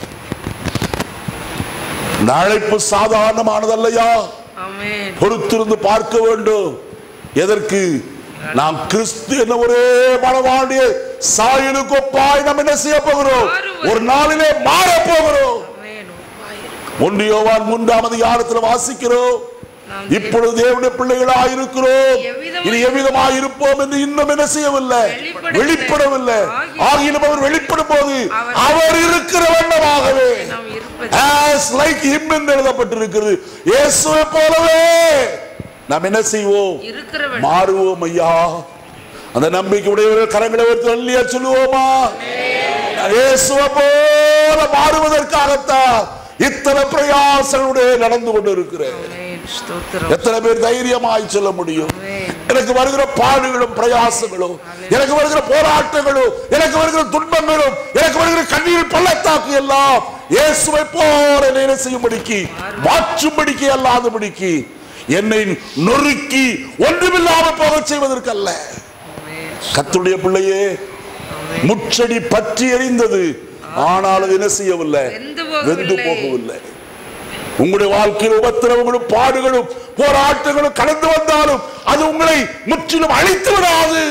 இந்த அழைப்பு சாதாரணமானதல்லையா ஆமென் பொறுத்திருந்து பார்க்க வேண்டும் எதற்கு நாம் கிறிஸ்து என்ன ஒரே மனவாண்டிய சாயலுக்கு ஒப்பாய் நாம் என்ன செய்ய போகிறோம் ஒரு நாளிலே மாற போகிறோம் ஆமென் ஒப்பாயிருக்கும் ஒன்று யோவான் மூன்றாம் அதிகாரத்தில் வாசிக்கிறோம் நாம் இப்பொழுது தேவனுடைய பிள்ளைகளாய் இருக்கிறோம் எவ்விதமாய் இனி எவ்விதமாய் இருப்போம் என்று இன்னும் என்ன செய்யவில்லை வெளிப்படவில்லை. வெளிப்படவில்லை ஆகிலும் ஆகிலும் அவர் வெளிப்படும் போது அவர் அவர் இருக்கிற வண்ணமாகவே நாம் இருப்பது as like him என்று எழுதப்பட்டிருக்கிறது இயேசுவை போலவே நாம் என்ன செய்வோம் இருக்கிறவன் மாறுவோம் ஐயா அந்த நம்பிக்கை உடையவர்கள் கரங்களை வைத்து அல்லியா சொல்லுவோமா இயேசுவை போல மாறுவதற்காகத்தான் இத்தனை பிரயாசங்களுடைய நடந்து கொண்டு இருக்கிறேன் ஆமென். ஸ்தோத்திரம் எத்தனை பேர் தைரியமாய் சொல்ல முடியும் ஆமென். எனக்கு வருகிற பாடுகளும் பிரயாசங்களும் எனக்கு வருகிற போராட்டங்களும் எனக்கு வருகிற துன்பங்களும் எனக்கு வருகிற கண்ணீர் பள்ளத்தாக்கு எல்லாம் இயேசுவை போல என்ன செய்யும்படிக்கு மாற்றும்படிக்கு அல்லாதபடிக்கு என்னை நொறுக்கி ஒன்றுமில்லாமல் போக செய்வதற்கல்ல ஆமென். கத்துடைய பிள்ளையே முச்சடி பற்றி எறிந்தது ஆனால் அது என்ன செய்யவில்லை வெந்து போகவில்லை. வெந்து போகவில்லை உங்களுடைய வாழ்க்கையில் உபத்திரவங்களும் பாடுகளும் போராட்டங்களும் கடந்து வந்தாலும் அது உங்களை முற்றிலும் அழித்து விடாது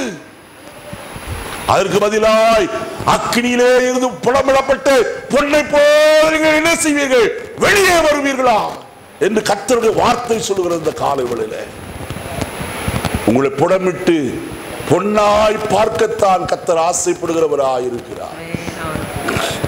அதற்கு பதிலாய் அக்கினியிலே இருந்து புலமிடப்பட்டு பொன்னை போல் நீங்கள் என்ன செய்வீர்கள் வெளியே வருவீர்களா என்று கர்த்தருடைய வார்த்தை சொல்லுகிற இந்த காலை வேளையில உங்களை புடமிட்டு பொன்னாய் பார்க்கத்தான் கத்தர் ஆசைப்படுகிறவராய் இருக்கிறார் ஆமென்.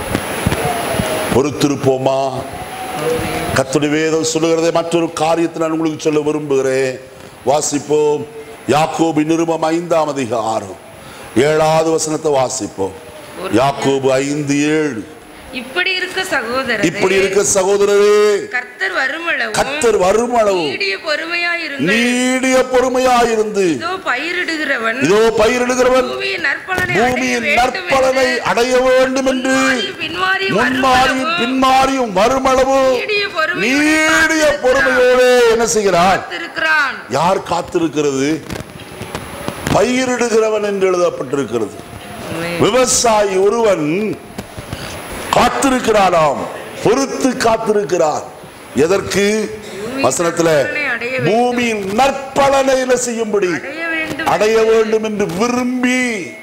பொறுத்திருப்போமா கத்துடைய வேதம் சொல்லுகிறதை மற்றொரு காரியத்தை நான் உங்களுக்கு சொல்ல விரும்புகிறேன் வாசிப்போம் யாக்கோபு நிருபம் ஐந்தாம் அதிகாரம் ஏழாவது வசனத்தை வாசிப்போம் யாக்கோபு ஐந்து ஏழு இப்படி இருக்க சகோதரரே இப்படி இருக்க சகோதரரே கர்த்தர் வருமளவும் கத்தர் வருமளவு நீடிய பொறுமையாயிருங்கள் நீடிய பொறுமையாயிருந்து இதோ பயிரிடுகிறவன் இதோ பயிரிடுகிறவன் பூமியின் நற்பலனை பூமியின் அடைய வேண்டும் நற்பலனை என்று அடைய வேண்டும் என்று பின்மாறி முன்மாறியும் வருமளவும் பின்மாறியும் வருமளவு நீடிய பொறுமையோடு நீடிய பொறுமையோடு என்ன செய்கிறார் காத்திருக்கிறான் யார் காத்திருக்கிறது பயிரிடுகிறவன் என்று எழுதப்பட்டிருக்கிறது விவசாயி ஒருவன் காத்திருக்கிறானாம் பொறுத்து காத்திருக்கிறார் எதற்கு வசனத்துல பூமியின் நற்பலனை என்ன செய்யும்படி அடைய வேண்டும் அடைய வேண்டும் என்று விரும்பி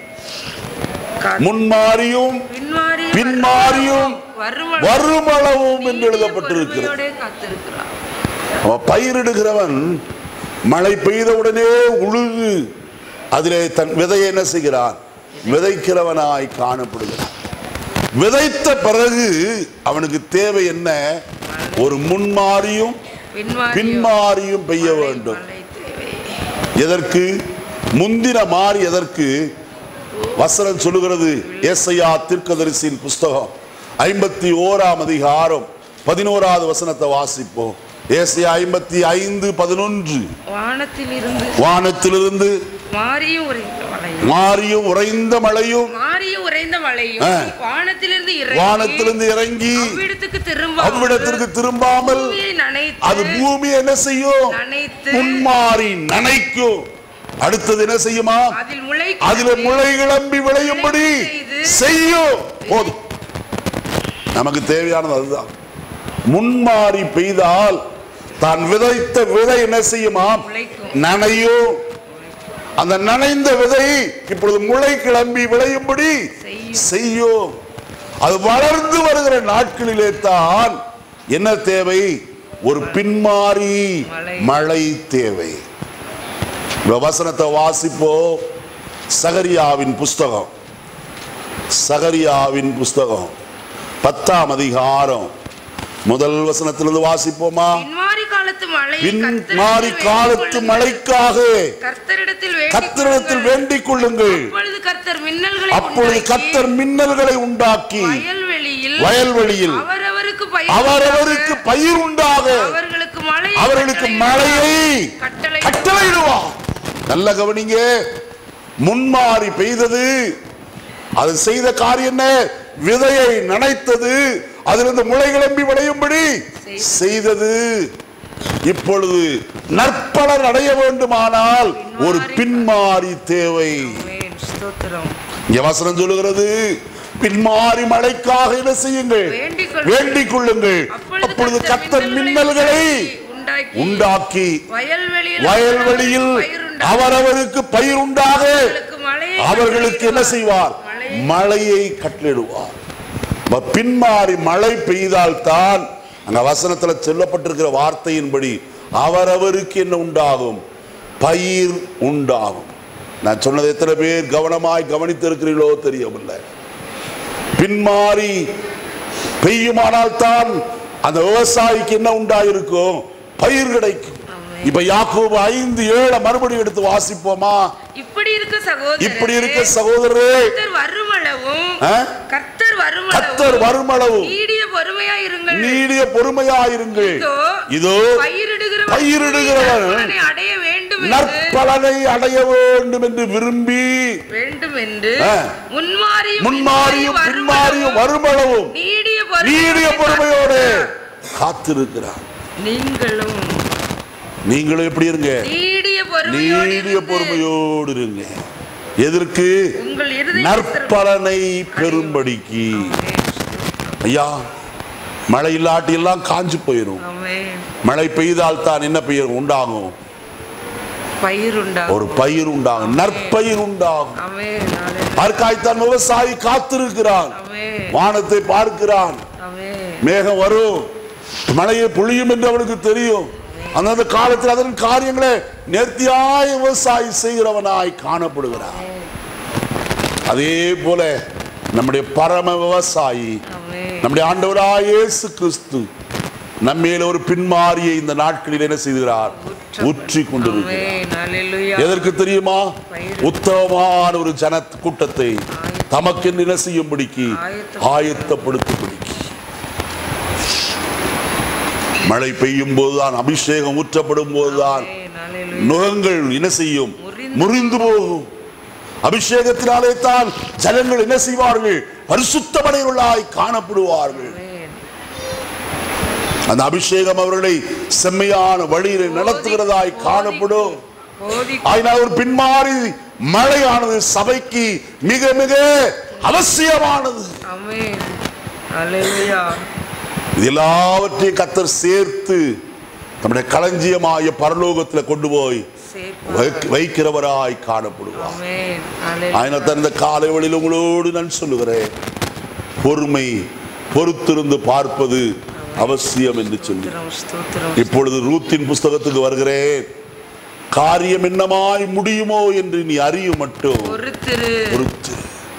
முன்மாறியும் பின்மாறி பின்மாறியும் வருமளவும் வருமளவும் என்று நீடிய எழுதப்பட்டிருக்கிறது பொறுமையோடே காத்திருக்கிறான் அவன் பயிரிடுகிறவன் மழை பெய்த உடனே உழுது அதிலே தன் விதையை என்ன செய்கிறான் விதைக்கிறவனாய் காணப்படுகிறான் விதைத்த பிறகு அவனுக்கு தேவை என்ன ஒரு முன்மாறியும் பின்மாறி பின்மாறியும் பெய்ய வேண்டும் மழை தேவை எதற்கு முந்தின மாறி எதற்கு வசனம் சொல்லுகிறது ஏசையா தீர்க்கதரிசியின் புஸ்தகம் ஐம்பத்தி ஓராம் அதிகாரம் பதினோராவது வசனத்தை வாசிப்போம் ஏசையா ஐம்பத்தி ஐந்து பதினொன்று வானத்தில் இருந்து வானத்திலிருந்து மாறியும் உறைந்த மழையும் மாறியும் உறைந்த மழையும் மாறியும் உறைந்த மழையும் ஆ. வானத்திலிருந்து இறங்கி வானத்திலிருந்து இறங்கி அவ்விடத்துக்கு திரும்ப அவ்விடத்திற்கு திரும்பாமல் பூமியை நனைத்து அது பூமி என்ன செய்யும் நனைத்து முன்மாறி நனைக்கும் அடுத்தது என்ன செய்யுமா அதில் முளை அதுல முளை கிளம்பி விளையும்படி செய்யும் போதும் நமக்கு தேவையானது அதுதான் முன்மாறி பெய்தால் தான் விதைத்த விதை என்ன செய்யுமா முளைக்கும். நனையும் அந்த நனைந்த விதை இப்பொழுது முளை கிளம்பி விளையும்படி செய்யும். செய்யும் அது வளர்ந்து வருகிற நாட்களிலே தான் என்ன தேவை ஒரு பின்மாறி மழை. மழை தேவை இந்த வசனத்தை வாசிப்போ சகரியாவின் புஸ்தகம் சகரியாவின் புஸ்தகம் பத்தாம் அதிகாரம் முதல் வசனத்திலிருந்து வாசிப்போமா பின்மாறி காலத்து மழை பின்மாறி காலத்து மழைக்காக கர்த்தரிடத்தில் வேண்டிக் கத்தரிடத்தில் கொள்ளுங்கள். வேண்டிக் கொள்ளுங்கள் அப்பொழுது கர்த்தர் மின்னல்களை அப்பொழுது உண்டாக்கி, கத்தர் மின்னல்களை உண்டாக்கி வயல்வெளியில் வயல்வெளியில் அவரவருக்கு பயிர் அவரவருக்கு உண்டாக, பயிர் உண்டாக அவர்களுக்கு மழை அவர்களுக்கு மழையை கட்டளை கட்டளையிடுவார் நல்ல கவனிங்க முன்மாறி பெய்தது அது செய்த காரியம் என்ன விதையை நனைத்தது அதிலிருந்து முளை கிளம்பி விளையும்படி செய்தது இப்பொழுது நற்பலன் அடைய வேண்டுமானால் ஒரு பின்மாறி தேவை ஆமென். ஸ்தோத்திரம் இங்க வசனம் சொல்லுகிறது பின்மாறி மழைக்காக என்ன செய்யுங்கள் வேண்டிக் கொள்ளுங்கள். வேண்டிக் கொள்ளுங்கள் அப்பொழுது கத்தர் மின்னல்களை உண்டாக்கி உண்டாக்கி வயல்வெளியில் வயல்வெளியில் பயிர் உண்டாக்கி, அவரவருக்கு பயிர் உண்டாக அவர்களுக்கு மழையை அவர்களுக்கு என்ன செய்வார் மழையை மழையை கட்டளிடுவார் அப்ப பின்மாறி மழை பெய்தால் தான் அங்க வசனத்துல சொல்லப்பட்டிருக்கிற வார்த்தையின்படி அவரவருக்கு என்ன உண்டாகும் பயிர் உண்டாகும் நான் சொன்னது எத்தனை பேர் கவனமாய் கவனித்திருக்கிறீர்களோ தெரியவில்லை பின்மாறி பெய்யுமானால் தான் அந்த விவசாயிக்கு என்ன உண்டாயிருக்கும் பயிர் கிடைக்கும் ஆமென். இப்ப யாக்கோபு ஐந்து ஏழை மறுபடியும் எடுத்து வாசிப்போமா இப்படி இருக்க சகோதரரே இப்படி இருக்க சகோதரரே கர்த்தர் வருமளவும் ஆ? கர்த்தர் வருமளவும் கத்தர் வருமளவு நீடிய பொறுமையா இருங்கள் நீடிய பொறுமையாயிருங்கள் இதோ இதோ பயிரிடுகிறவன் பயிரிடுகிறவன் நற்பலனை அடைய வேண்டும் என்று நற்பலனை அடைய வேண்டும் என்று விரும்பி வேண்டும் என்று ஆ. முன்மாறியும் முன்மாறியும் பின்மாறியும் வருமளவும் நீடிய நீடிய பொறுமையோடு பொறுமையோடு காத்திருக்கிறார் நீங்களும் நீங்களும் எப்படி இருங்க நீடிய பொறுமையோடு நீடிய இருந்து பொறுமையோடு இருங்க எதற்கு உங்கள் இருதய நற்பலனை பெரும்படிக்கு ஐயா மழை இல்லாட்டி எல்லாம் காஞ்சு போயிடும் ஆமென். மழை பெய்தால் தான் என்ன பெயர் உண்டாகும் பயிர் உண்டாகும் ஒரு பயிர் உண்டாகும் நற்பயிர் உண்டாகும் ஆமென். ஹalleluya. அதற்காய்த்தான் விவசாயி காத்திருக்கிறான் ஆமென். வானத்தை பார்க்கிறான் ஆமென். மேகம் வரும் மழையை பொழியும் என்று அவனுக்கு தெரியும் அந்தந்த காலத்தில் அதன் காரியங்களை நேர்த்தியாய் விவசாயி செய்கிறவனாய் காணப்படுகிறான் அதே போல நம்முடைய பரம விவசாயி ஆமென். நம்முடைய ஆண்டவராய் இயேசு கிறிஸ்து நம்மேல ஒரு பின்மாரியை இந்த நாட்களில் என்ன செய்கிறார் ஊற்றி கொண்டிருக்கிறார் ஆமென். ஹalleluya. எதற்கு தெரியுமா உத்தமமான ஒரு ஜன கூட்டத்தை தமக்கு என்ன செய்யும்படிக்கு ஆயத்தப்படுத்தும்படிக்கு மழை பெய்யும் போதுதான் அபிஷேகம் ஊற்றப்படும் போதுதான் ஆமென். ஹalleluya. நுகங்கள் என்ன செய்யும் முறிந்து முறிந்து போகும் அபிஷேகத்தினாலே தான் ஜனங்கள் என்ன செய்வார்கள் பரிசுத்தமடைவுள்ளாய் காணப்படுவார்கள் ஆமென். அந்த அபிஷேகம் அவர்களை செம்மையான வழியில நடத்துகிறதாய் காணப்படும் போதி ஆயினால் ஒரு பின்மாறி மழையானது சபைக்கு மிக மிக அவசியமானது ஆமென். ஹalleluya. இது எல்லாவற்றையும் கத்தர் சேர்த்து நம்முடைய களஞ்சியமாய பரலோகத்தில் கொண்டு போய் சேர்ப்பார். வைக்க- வைக்கிறவராய் காணப்படுவார் ஆமென். ஹalleluya. ஆயினத்தான் இந்த காலை வழியில் உங்களோடு நான் சொல்லுகிறேன் பொறுமை பொறுத்திருந்து பார்ப்பது அவசியம் என்று சொல்லி ஸ்தோத்திரம், ஸ்தோத்திரம். இப்பொழுது ரூத்தின் புஸ்தகத்துக்கு வருகிறேன் காரியம் என்னமாய் முடியுமோ என்று நீ அறியும் மட்டும் பொறுத்திரு பொறுத்து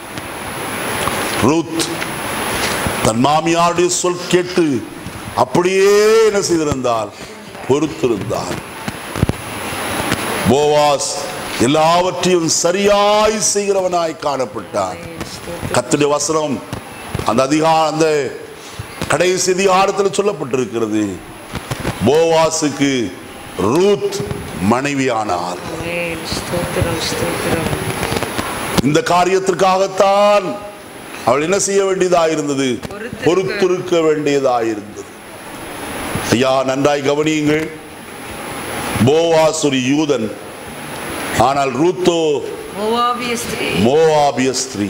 ரூத் தன் மாமியாருடைய சொல் கேட்டு அப்படியே என்ன செய்திருந்தால் பொறுத்திருந்தார் போவாஸ் எல்லாவற்றையும் சரியாய் செய்கிறவனாய் காணப்பட்டார் ஸ்தோத்திரம். கத்துடைய வசனம் அந்த அதிகா அந்த கடைசி அதிகாரத்தில் சொல்லப்பட்டிருக்கிறது போவாஸுக்கு ரூத் மனைவியானார் ஆமென். ஸ்தோத்திரம், ஸ்தோத்திரம். இந்த காரியத்திற்காகத்தான் அவள் என்ன செய்ய வேண்டியதாயிருந்தது பொறுத்திருக்க. பொறுத்திருக்க வேண்டியதாயிருந்தது ஐயா நன்றாய் கவனியுங்கள் போவாஸ் ஒரு யூதன் ஆனால் ரூத்தோ மோவாபிய ஸ்திரீ மோவாபிய ஸ்திரீ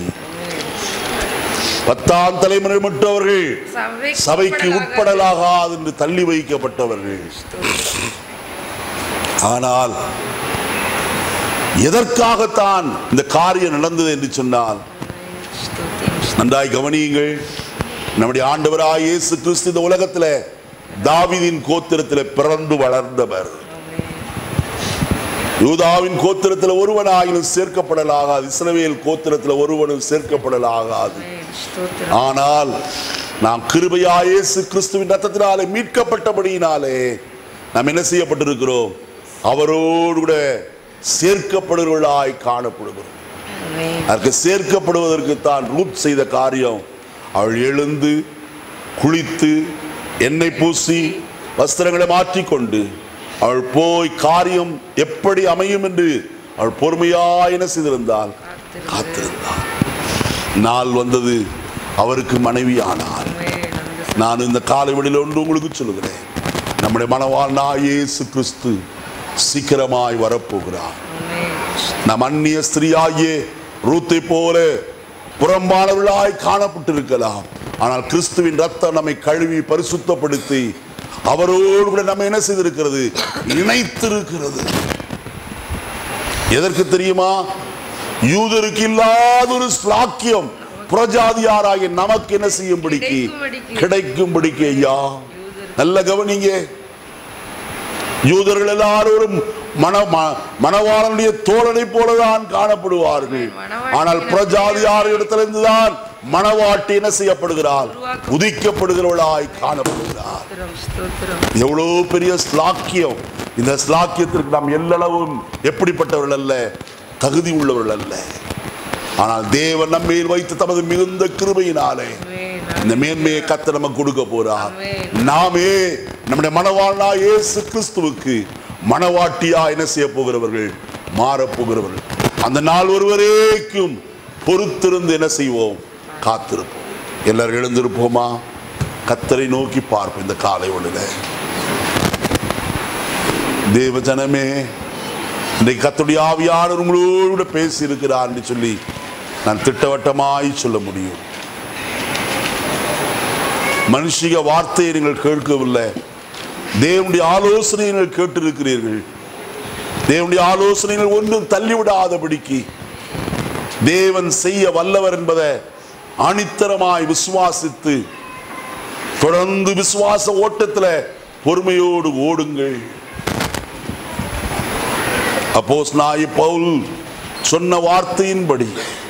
பத்தாம் தலைமுறை மட்டும் அவர்கள் சபைக்கு உட்படலாகாது என்று தள்ளி வைக்கப்பட்டவர்கள் ஆனால் எதற்காகத்தான் இந்த காரியம் நடந்தது என்று சொன்னால் ஸ்தோத்திரம். நன்றாய் கவனியுங்கள் நம்முடைய ஆண்டவராய் இயேசு கிறிஸ்து இந்த உலகத்துல தாவீதின் கோத்திரத்தில் பிறந்து வளர்ந்தவர் யூதாவின் கோத்திரத்தில் ஒருவனாயினும் சேர்க்கப்படலாகாது இஸ்ரவேல் கோத்திரத்தில் ஒருவனும் சேர்க்கப்படலாகாது ஆமென். ஸ்தோத்திரம். ஆனால் நாம் கிருபையா இயேசு கிறிஸ்துவின் ரத்தத்தினாலே மீட்கப்பட்டபடியினாலே நாம் என்ன செய்யப்பட்டிருக்கிறோம் அவரோடு கூட சேர்க்கப்படுகிறவர்களாய் காணப்படுகிறோம் ஆமென். அதற்கு சேர்க்கப்படுவதற்கு தான் ரூத் செய்த காரியம் அவள் எழுந்து குளித்து எண்ணெய் பூசி வஸ்திரங்களை மாற்றிக்கொண்டு அவள் போய் காரியம் எப்படி அமையும் என்று அவள் பொறுமையாய் என்ன செய்திருந்தாள் காத்திருந்தாள் நாள் வந்தது அவருக்கு மனைவியானாள் ஆமென். அந்த நான் இந்த காலை வெளியில் ஒன்று உங்களுக்கு சொல்லுகிறேன் நம்முடைய மனவாழ்னா இயேசு கிறிஸ்து சீக்கிரமாய் வரப்போகிறார் ஆமென். நம் அந்நிய ஸ்திரீயாகிய ரூத்தை போல புறம்பானவர்களாய் காணப்பட்டிருக்கலாம் ஆனால் கிறிஸ்துவின் ரத்தம் நம்மை கழுவி பரிசுத்தப்படுத்தி அவரோடு கூட நம்ம என்ன செய்திருக்கிறது இணைத்திருக்கிறது எதற்கு தெரியுமா யூதருக்கு இல்லாத ஒரு ஸ்லாக்கியம் புறஜாதியாராகிய நமக்கு என்ன செய்யும்படிக்கு கிடைக்கும்படிக்கு. கிடைக்கும்படிக்கு ஐயா நல்ல கவனிங்க யூதர்கள் எல்லாரும் மன ம- மணவாளனுடைய தோழனை போலதான் காணப்படுவார்கள் ஆனால் பிரஜாதியார் இடத்திலிருந்துதான் மணவாட்டி என்ன செய்யப்படுகிறார் உதிக்கப்படுகிறவளாய் காணப்படுகிறார் ஸ்தோத்திரம் ஸ்தோத்திரம் எவ்வளவு பெரிய ஸ்லாக்கியம் இந்த ஸ்லாக்கியத்திற்கு நாம் எல்லளவும் எப்படிப்பட்டவர்கள் அல்ல தகுதி உள்ளவர்கள் அல்ல ஆனால் தேவன் நம்மேல் வைத்து தமது மிகுந்த கிருபையினாலே ஆமென். இந்த மேன்மையை கத்த நமக்கு கொடுக்க போறார் ஆமென். நாமே நம்முடைய மணவாளனா இயேசு கிறிஸ்துவுக்கு மணவாட்டியா என்ன செய்ய போகிறவர்கள் மாறப் போகிறவர்கள் அந்த நாள் ஒருவரேக்கும் பொறுத்திருந்து என்ன செய்வோம் காத்திருப்போம் எல்லாரும் எழுந்திருப்போமா கத்தரை நோக்கி பார்ப்போம் இந்த காலை ஒளில தேவ ஜனமே இன்றைக்கு கத்துடைய ஆவியானவர் உங்களோடு கூட பேசி இருக்கிறார் என்று சொல்லி நான் திட்டவட்டமாய் சொல்ல முடியும் மனுஷிக வார்த்தையை நீங்கள் கேட்கவில்லை தேவனுடைய ஆலோசனையை நீங்கள் கேட்டிருக்கிறீர்கள் தேவனுடைய ஆலோசனைகள் ஒன்றும் தள்ளிவிடாதபடிக்கு தேவன் செய்ய வல்லவர் என்பதை அணித்தரமாய் விசுவாசித்து தொடர்ந்து விசுவாச ஓட்டத்துல பொறுமையோடு ஓடுங்கள் அப்போஸ் நாய் பவுல் சொன்ன வார்த்தையின்படி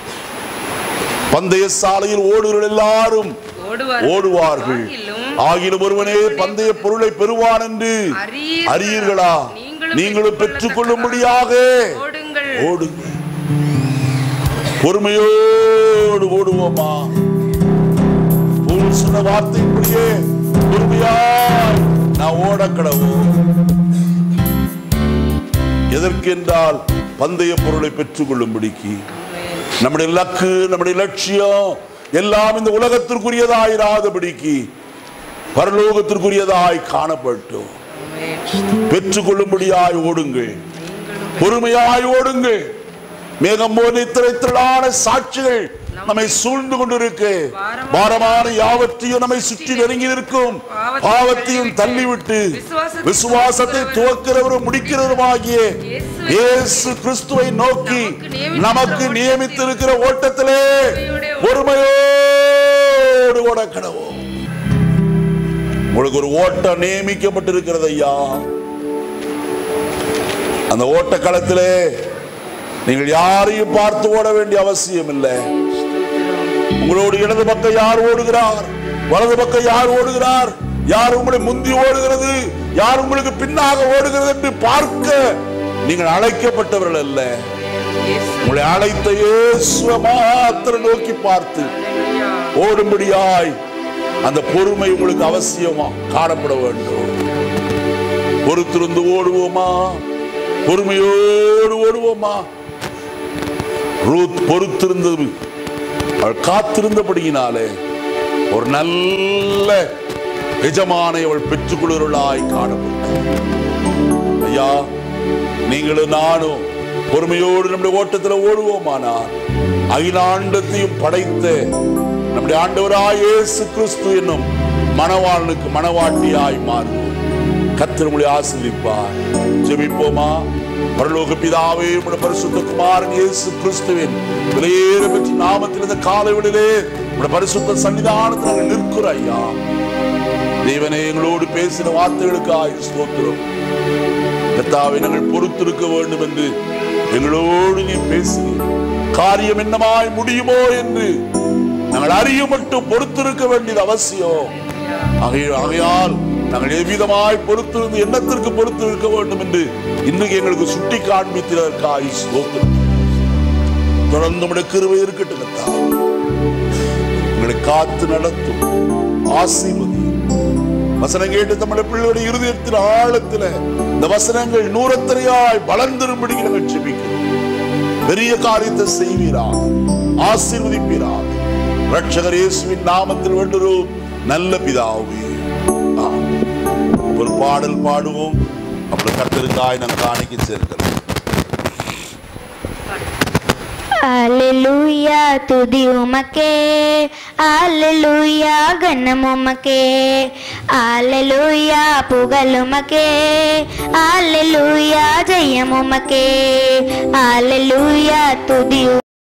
பந்தய சாலையில் ஓடுகிற எல்லாரும் ஓடுவார்கள் ஓடுவார்கள் ஆகிலும் ஆகிலும் ஒருவனே பந்தய பொருளை பெறுவான் என்று அறியீர்களா? அறியீர்களா நீங்களும் நீங்களும் பெற்றுக்கொள்ளும்படியாக ஓடுங்கள் ஓடுங்க பொறுமையோடு ஓடுவோமா பவுல் சொன்ன வார்த்தையின்படியே பொறுமையாய் நான் ஓடக்கடவும் எதற்கென்றால் பந்தய பொருளை பெற்றுக் கொள்ளும்படிக்கு நம்முடைய லக்கு நம்முடைய லட்சியம் எல்லாம் இந்த உலகத்திற்குரியதாயிராதபடிக்கு பரலோகத்திற்குரியதாய் காணப்பட்டோம் பெற்றுக்கொள்ளும்படியாய் ஓடுங்கள் பொறுமையாய் ஓடுங்கள் மேகம் போல திரைத்திரளான சாட்சிகள் நம்மை சூழ்ந்து கொண்டிருக்கு பாரமான யாவற்றையும் நம்மை சுற்றி நெருங்கி இருக்கும் பாவத்தையும் தள்ளிவிட்டு விசுவாசத்தை துவக்கிறவரும் முடிக்கிறவருமாகிய இயேசு கிறிஸ்துவை நோக்கி நமக்கு நியமித்திருக்கிற ஓட்டத்திலே பொறுமையோடு ஓட கடவோம் உங்களுக்கு ஒரு ஓட்டம் நியமிக்கப்பட்டிருக்கிறது ஐயா அந்த ஓட்ட களத்திலே நீங்கள் யாரையும் பார்த்து ஓட வேண்டிய அவசியம் இல்லை உங்களோடு இடது பக்கம் யார் ஓடுகிறார் வலது பக்கம் யார் ஓடுகிறார் யார் உங்களை முந்தி ஓடுகிறது யார் உங்களுக்கு பின்னாக ஓடுகிறது என்று பார்க்க நீங்கள் அழைக்கப்பட்டவர்கள் அல்ல உங்களை அழைத்த இயேசுவை மாத்திரம் நோக்கி பார்த்து ஓடும்படியாய் அந்த பொறுமை உங்களுக்கு அவசியமா காணப்பட வேண்டும் பொறுத்திருந்து ஓடுவோமா பொறுமையோடு ஓடுவோமா ரூத் பொறுத்திருந்தது அவள் காத்திருந்தபடியினாலே ஒரு நல்ல எஜமானை அவள் பெற்றுக் கொள்கிறவளாய் காணப்பட்டார் ஐயா நீங்களும் நானும் பொறுமையோடு நம்முடைய ஓட்டத்தில் ஓடுவோமானால் அகிலாண்டத்தையும் படைத்த நம்முடைய ஆண்டவராய் இயேசு கிறிஸ்து என்னும் மணவாளனுக்கு மணவாட்டியாய் மாறுவோம் கர்த்தர் உங்களை ஆசிர்வதிப்பார் ஜெபிப்போமா பரலோக பிதாவே உடைய பரிசுத்த குமாரன் இயேசு கிறிஸ்துவின் விலையேற பெற்ற நாமத்தில் இந்த காலைவெளியிலே உடைய பரிசுத்த சன்னிதானத்தில் நாங்கள் நிற்கிறோம் ஐயா தேவனே எங்களோடு பேசின வார்த்தைகளுக்காய் ஸ்தோத்திரம் கர்த்தாவை நாங்கள் பொறுத்திருக்க வேண்டும் என்று எங்களோடு நீ பேசி காரியம் என்னமாய் முடியுமோ என்று நாங்கள் அறிய மட்டும் பொறுத்திருக்க வேண்டியது அவசியம் ஆகைய- ஆகையால் நாங்கள் எவ்விதமாய் பொறுத்திருந்து எண்ணத்திற்கு பொறுத்து இருக்க வேண்டும் என்று இன்றைக்கு எங்களுக்கு சுட்டி காண்பித்ததற்காய் ஸ்தோத்திரம் தொடர்ந்து உடைய கிருபை இருக்கட்டும் கர்த்தாவே. உங்களை காத்து நடத்தும் ஆசீர்வதி வசனம் கேட்டு நம்முடைய பிள்ளைகளுடைய இருதயத்தின் ஆழத்துல இந்த வசனங்கள் நூறத்தனையாய் வளர்ந்திரும்படி நாங்கள் ஜெபிக்கிறோம் பெரிய காரியத்தை செய்வீராக ஆசீர்வதிப்பீராக ரட்சகர் இயேசுவின் நாமத்தில் வேண்டுகிறோம் நல்ல பிதாவே ஆமென். ஒரு பாடல் பாடுவோம் அப்புறம் கத்திருக்காய் நாம் காணிக்க சேர்க்கிறோம் அல்லேலூயா துதி உமக்கே அல்லேலூயா கனம் உமக்கே அல்லேலூயா புகழ் உமக்கே அல்லேலூயா ஜெயம் உமக்கே அல்லேலூயா துதி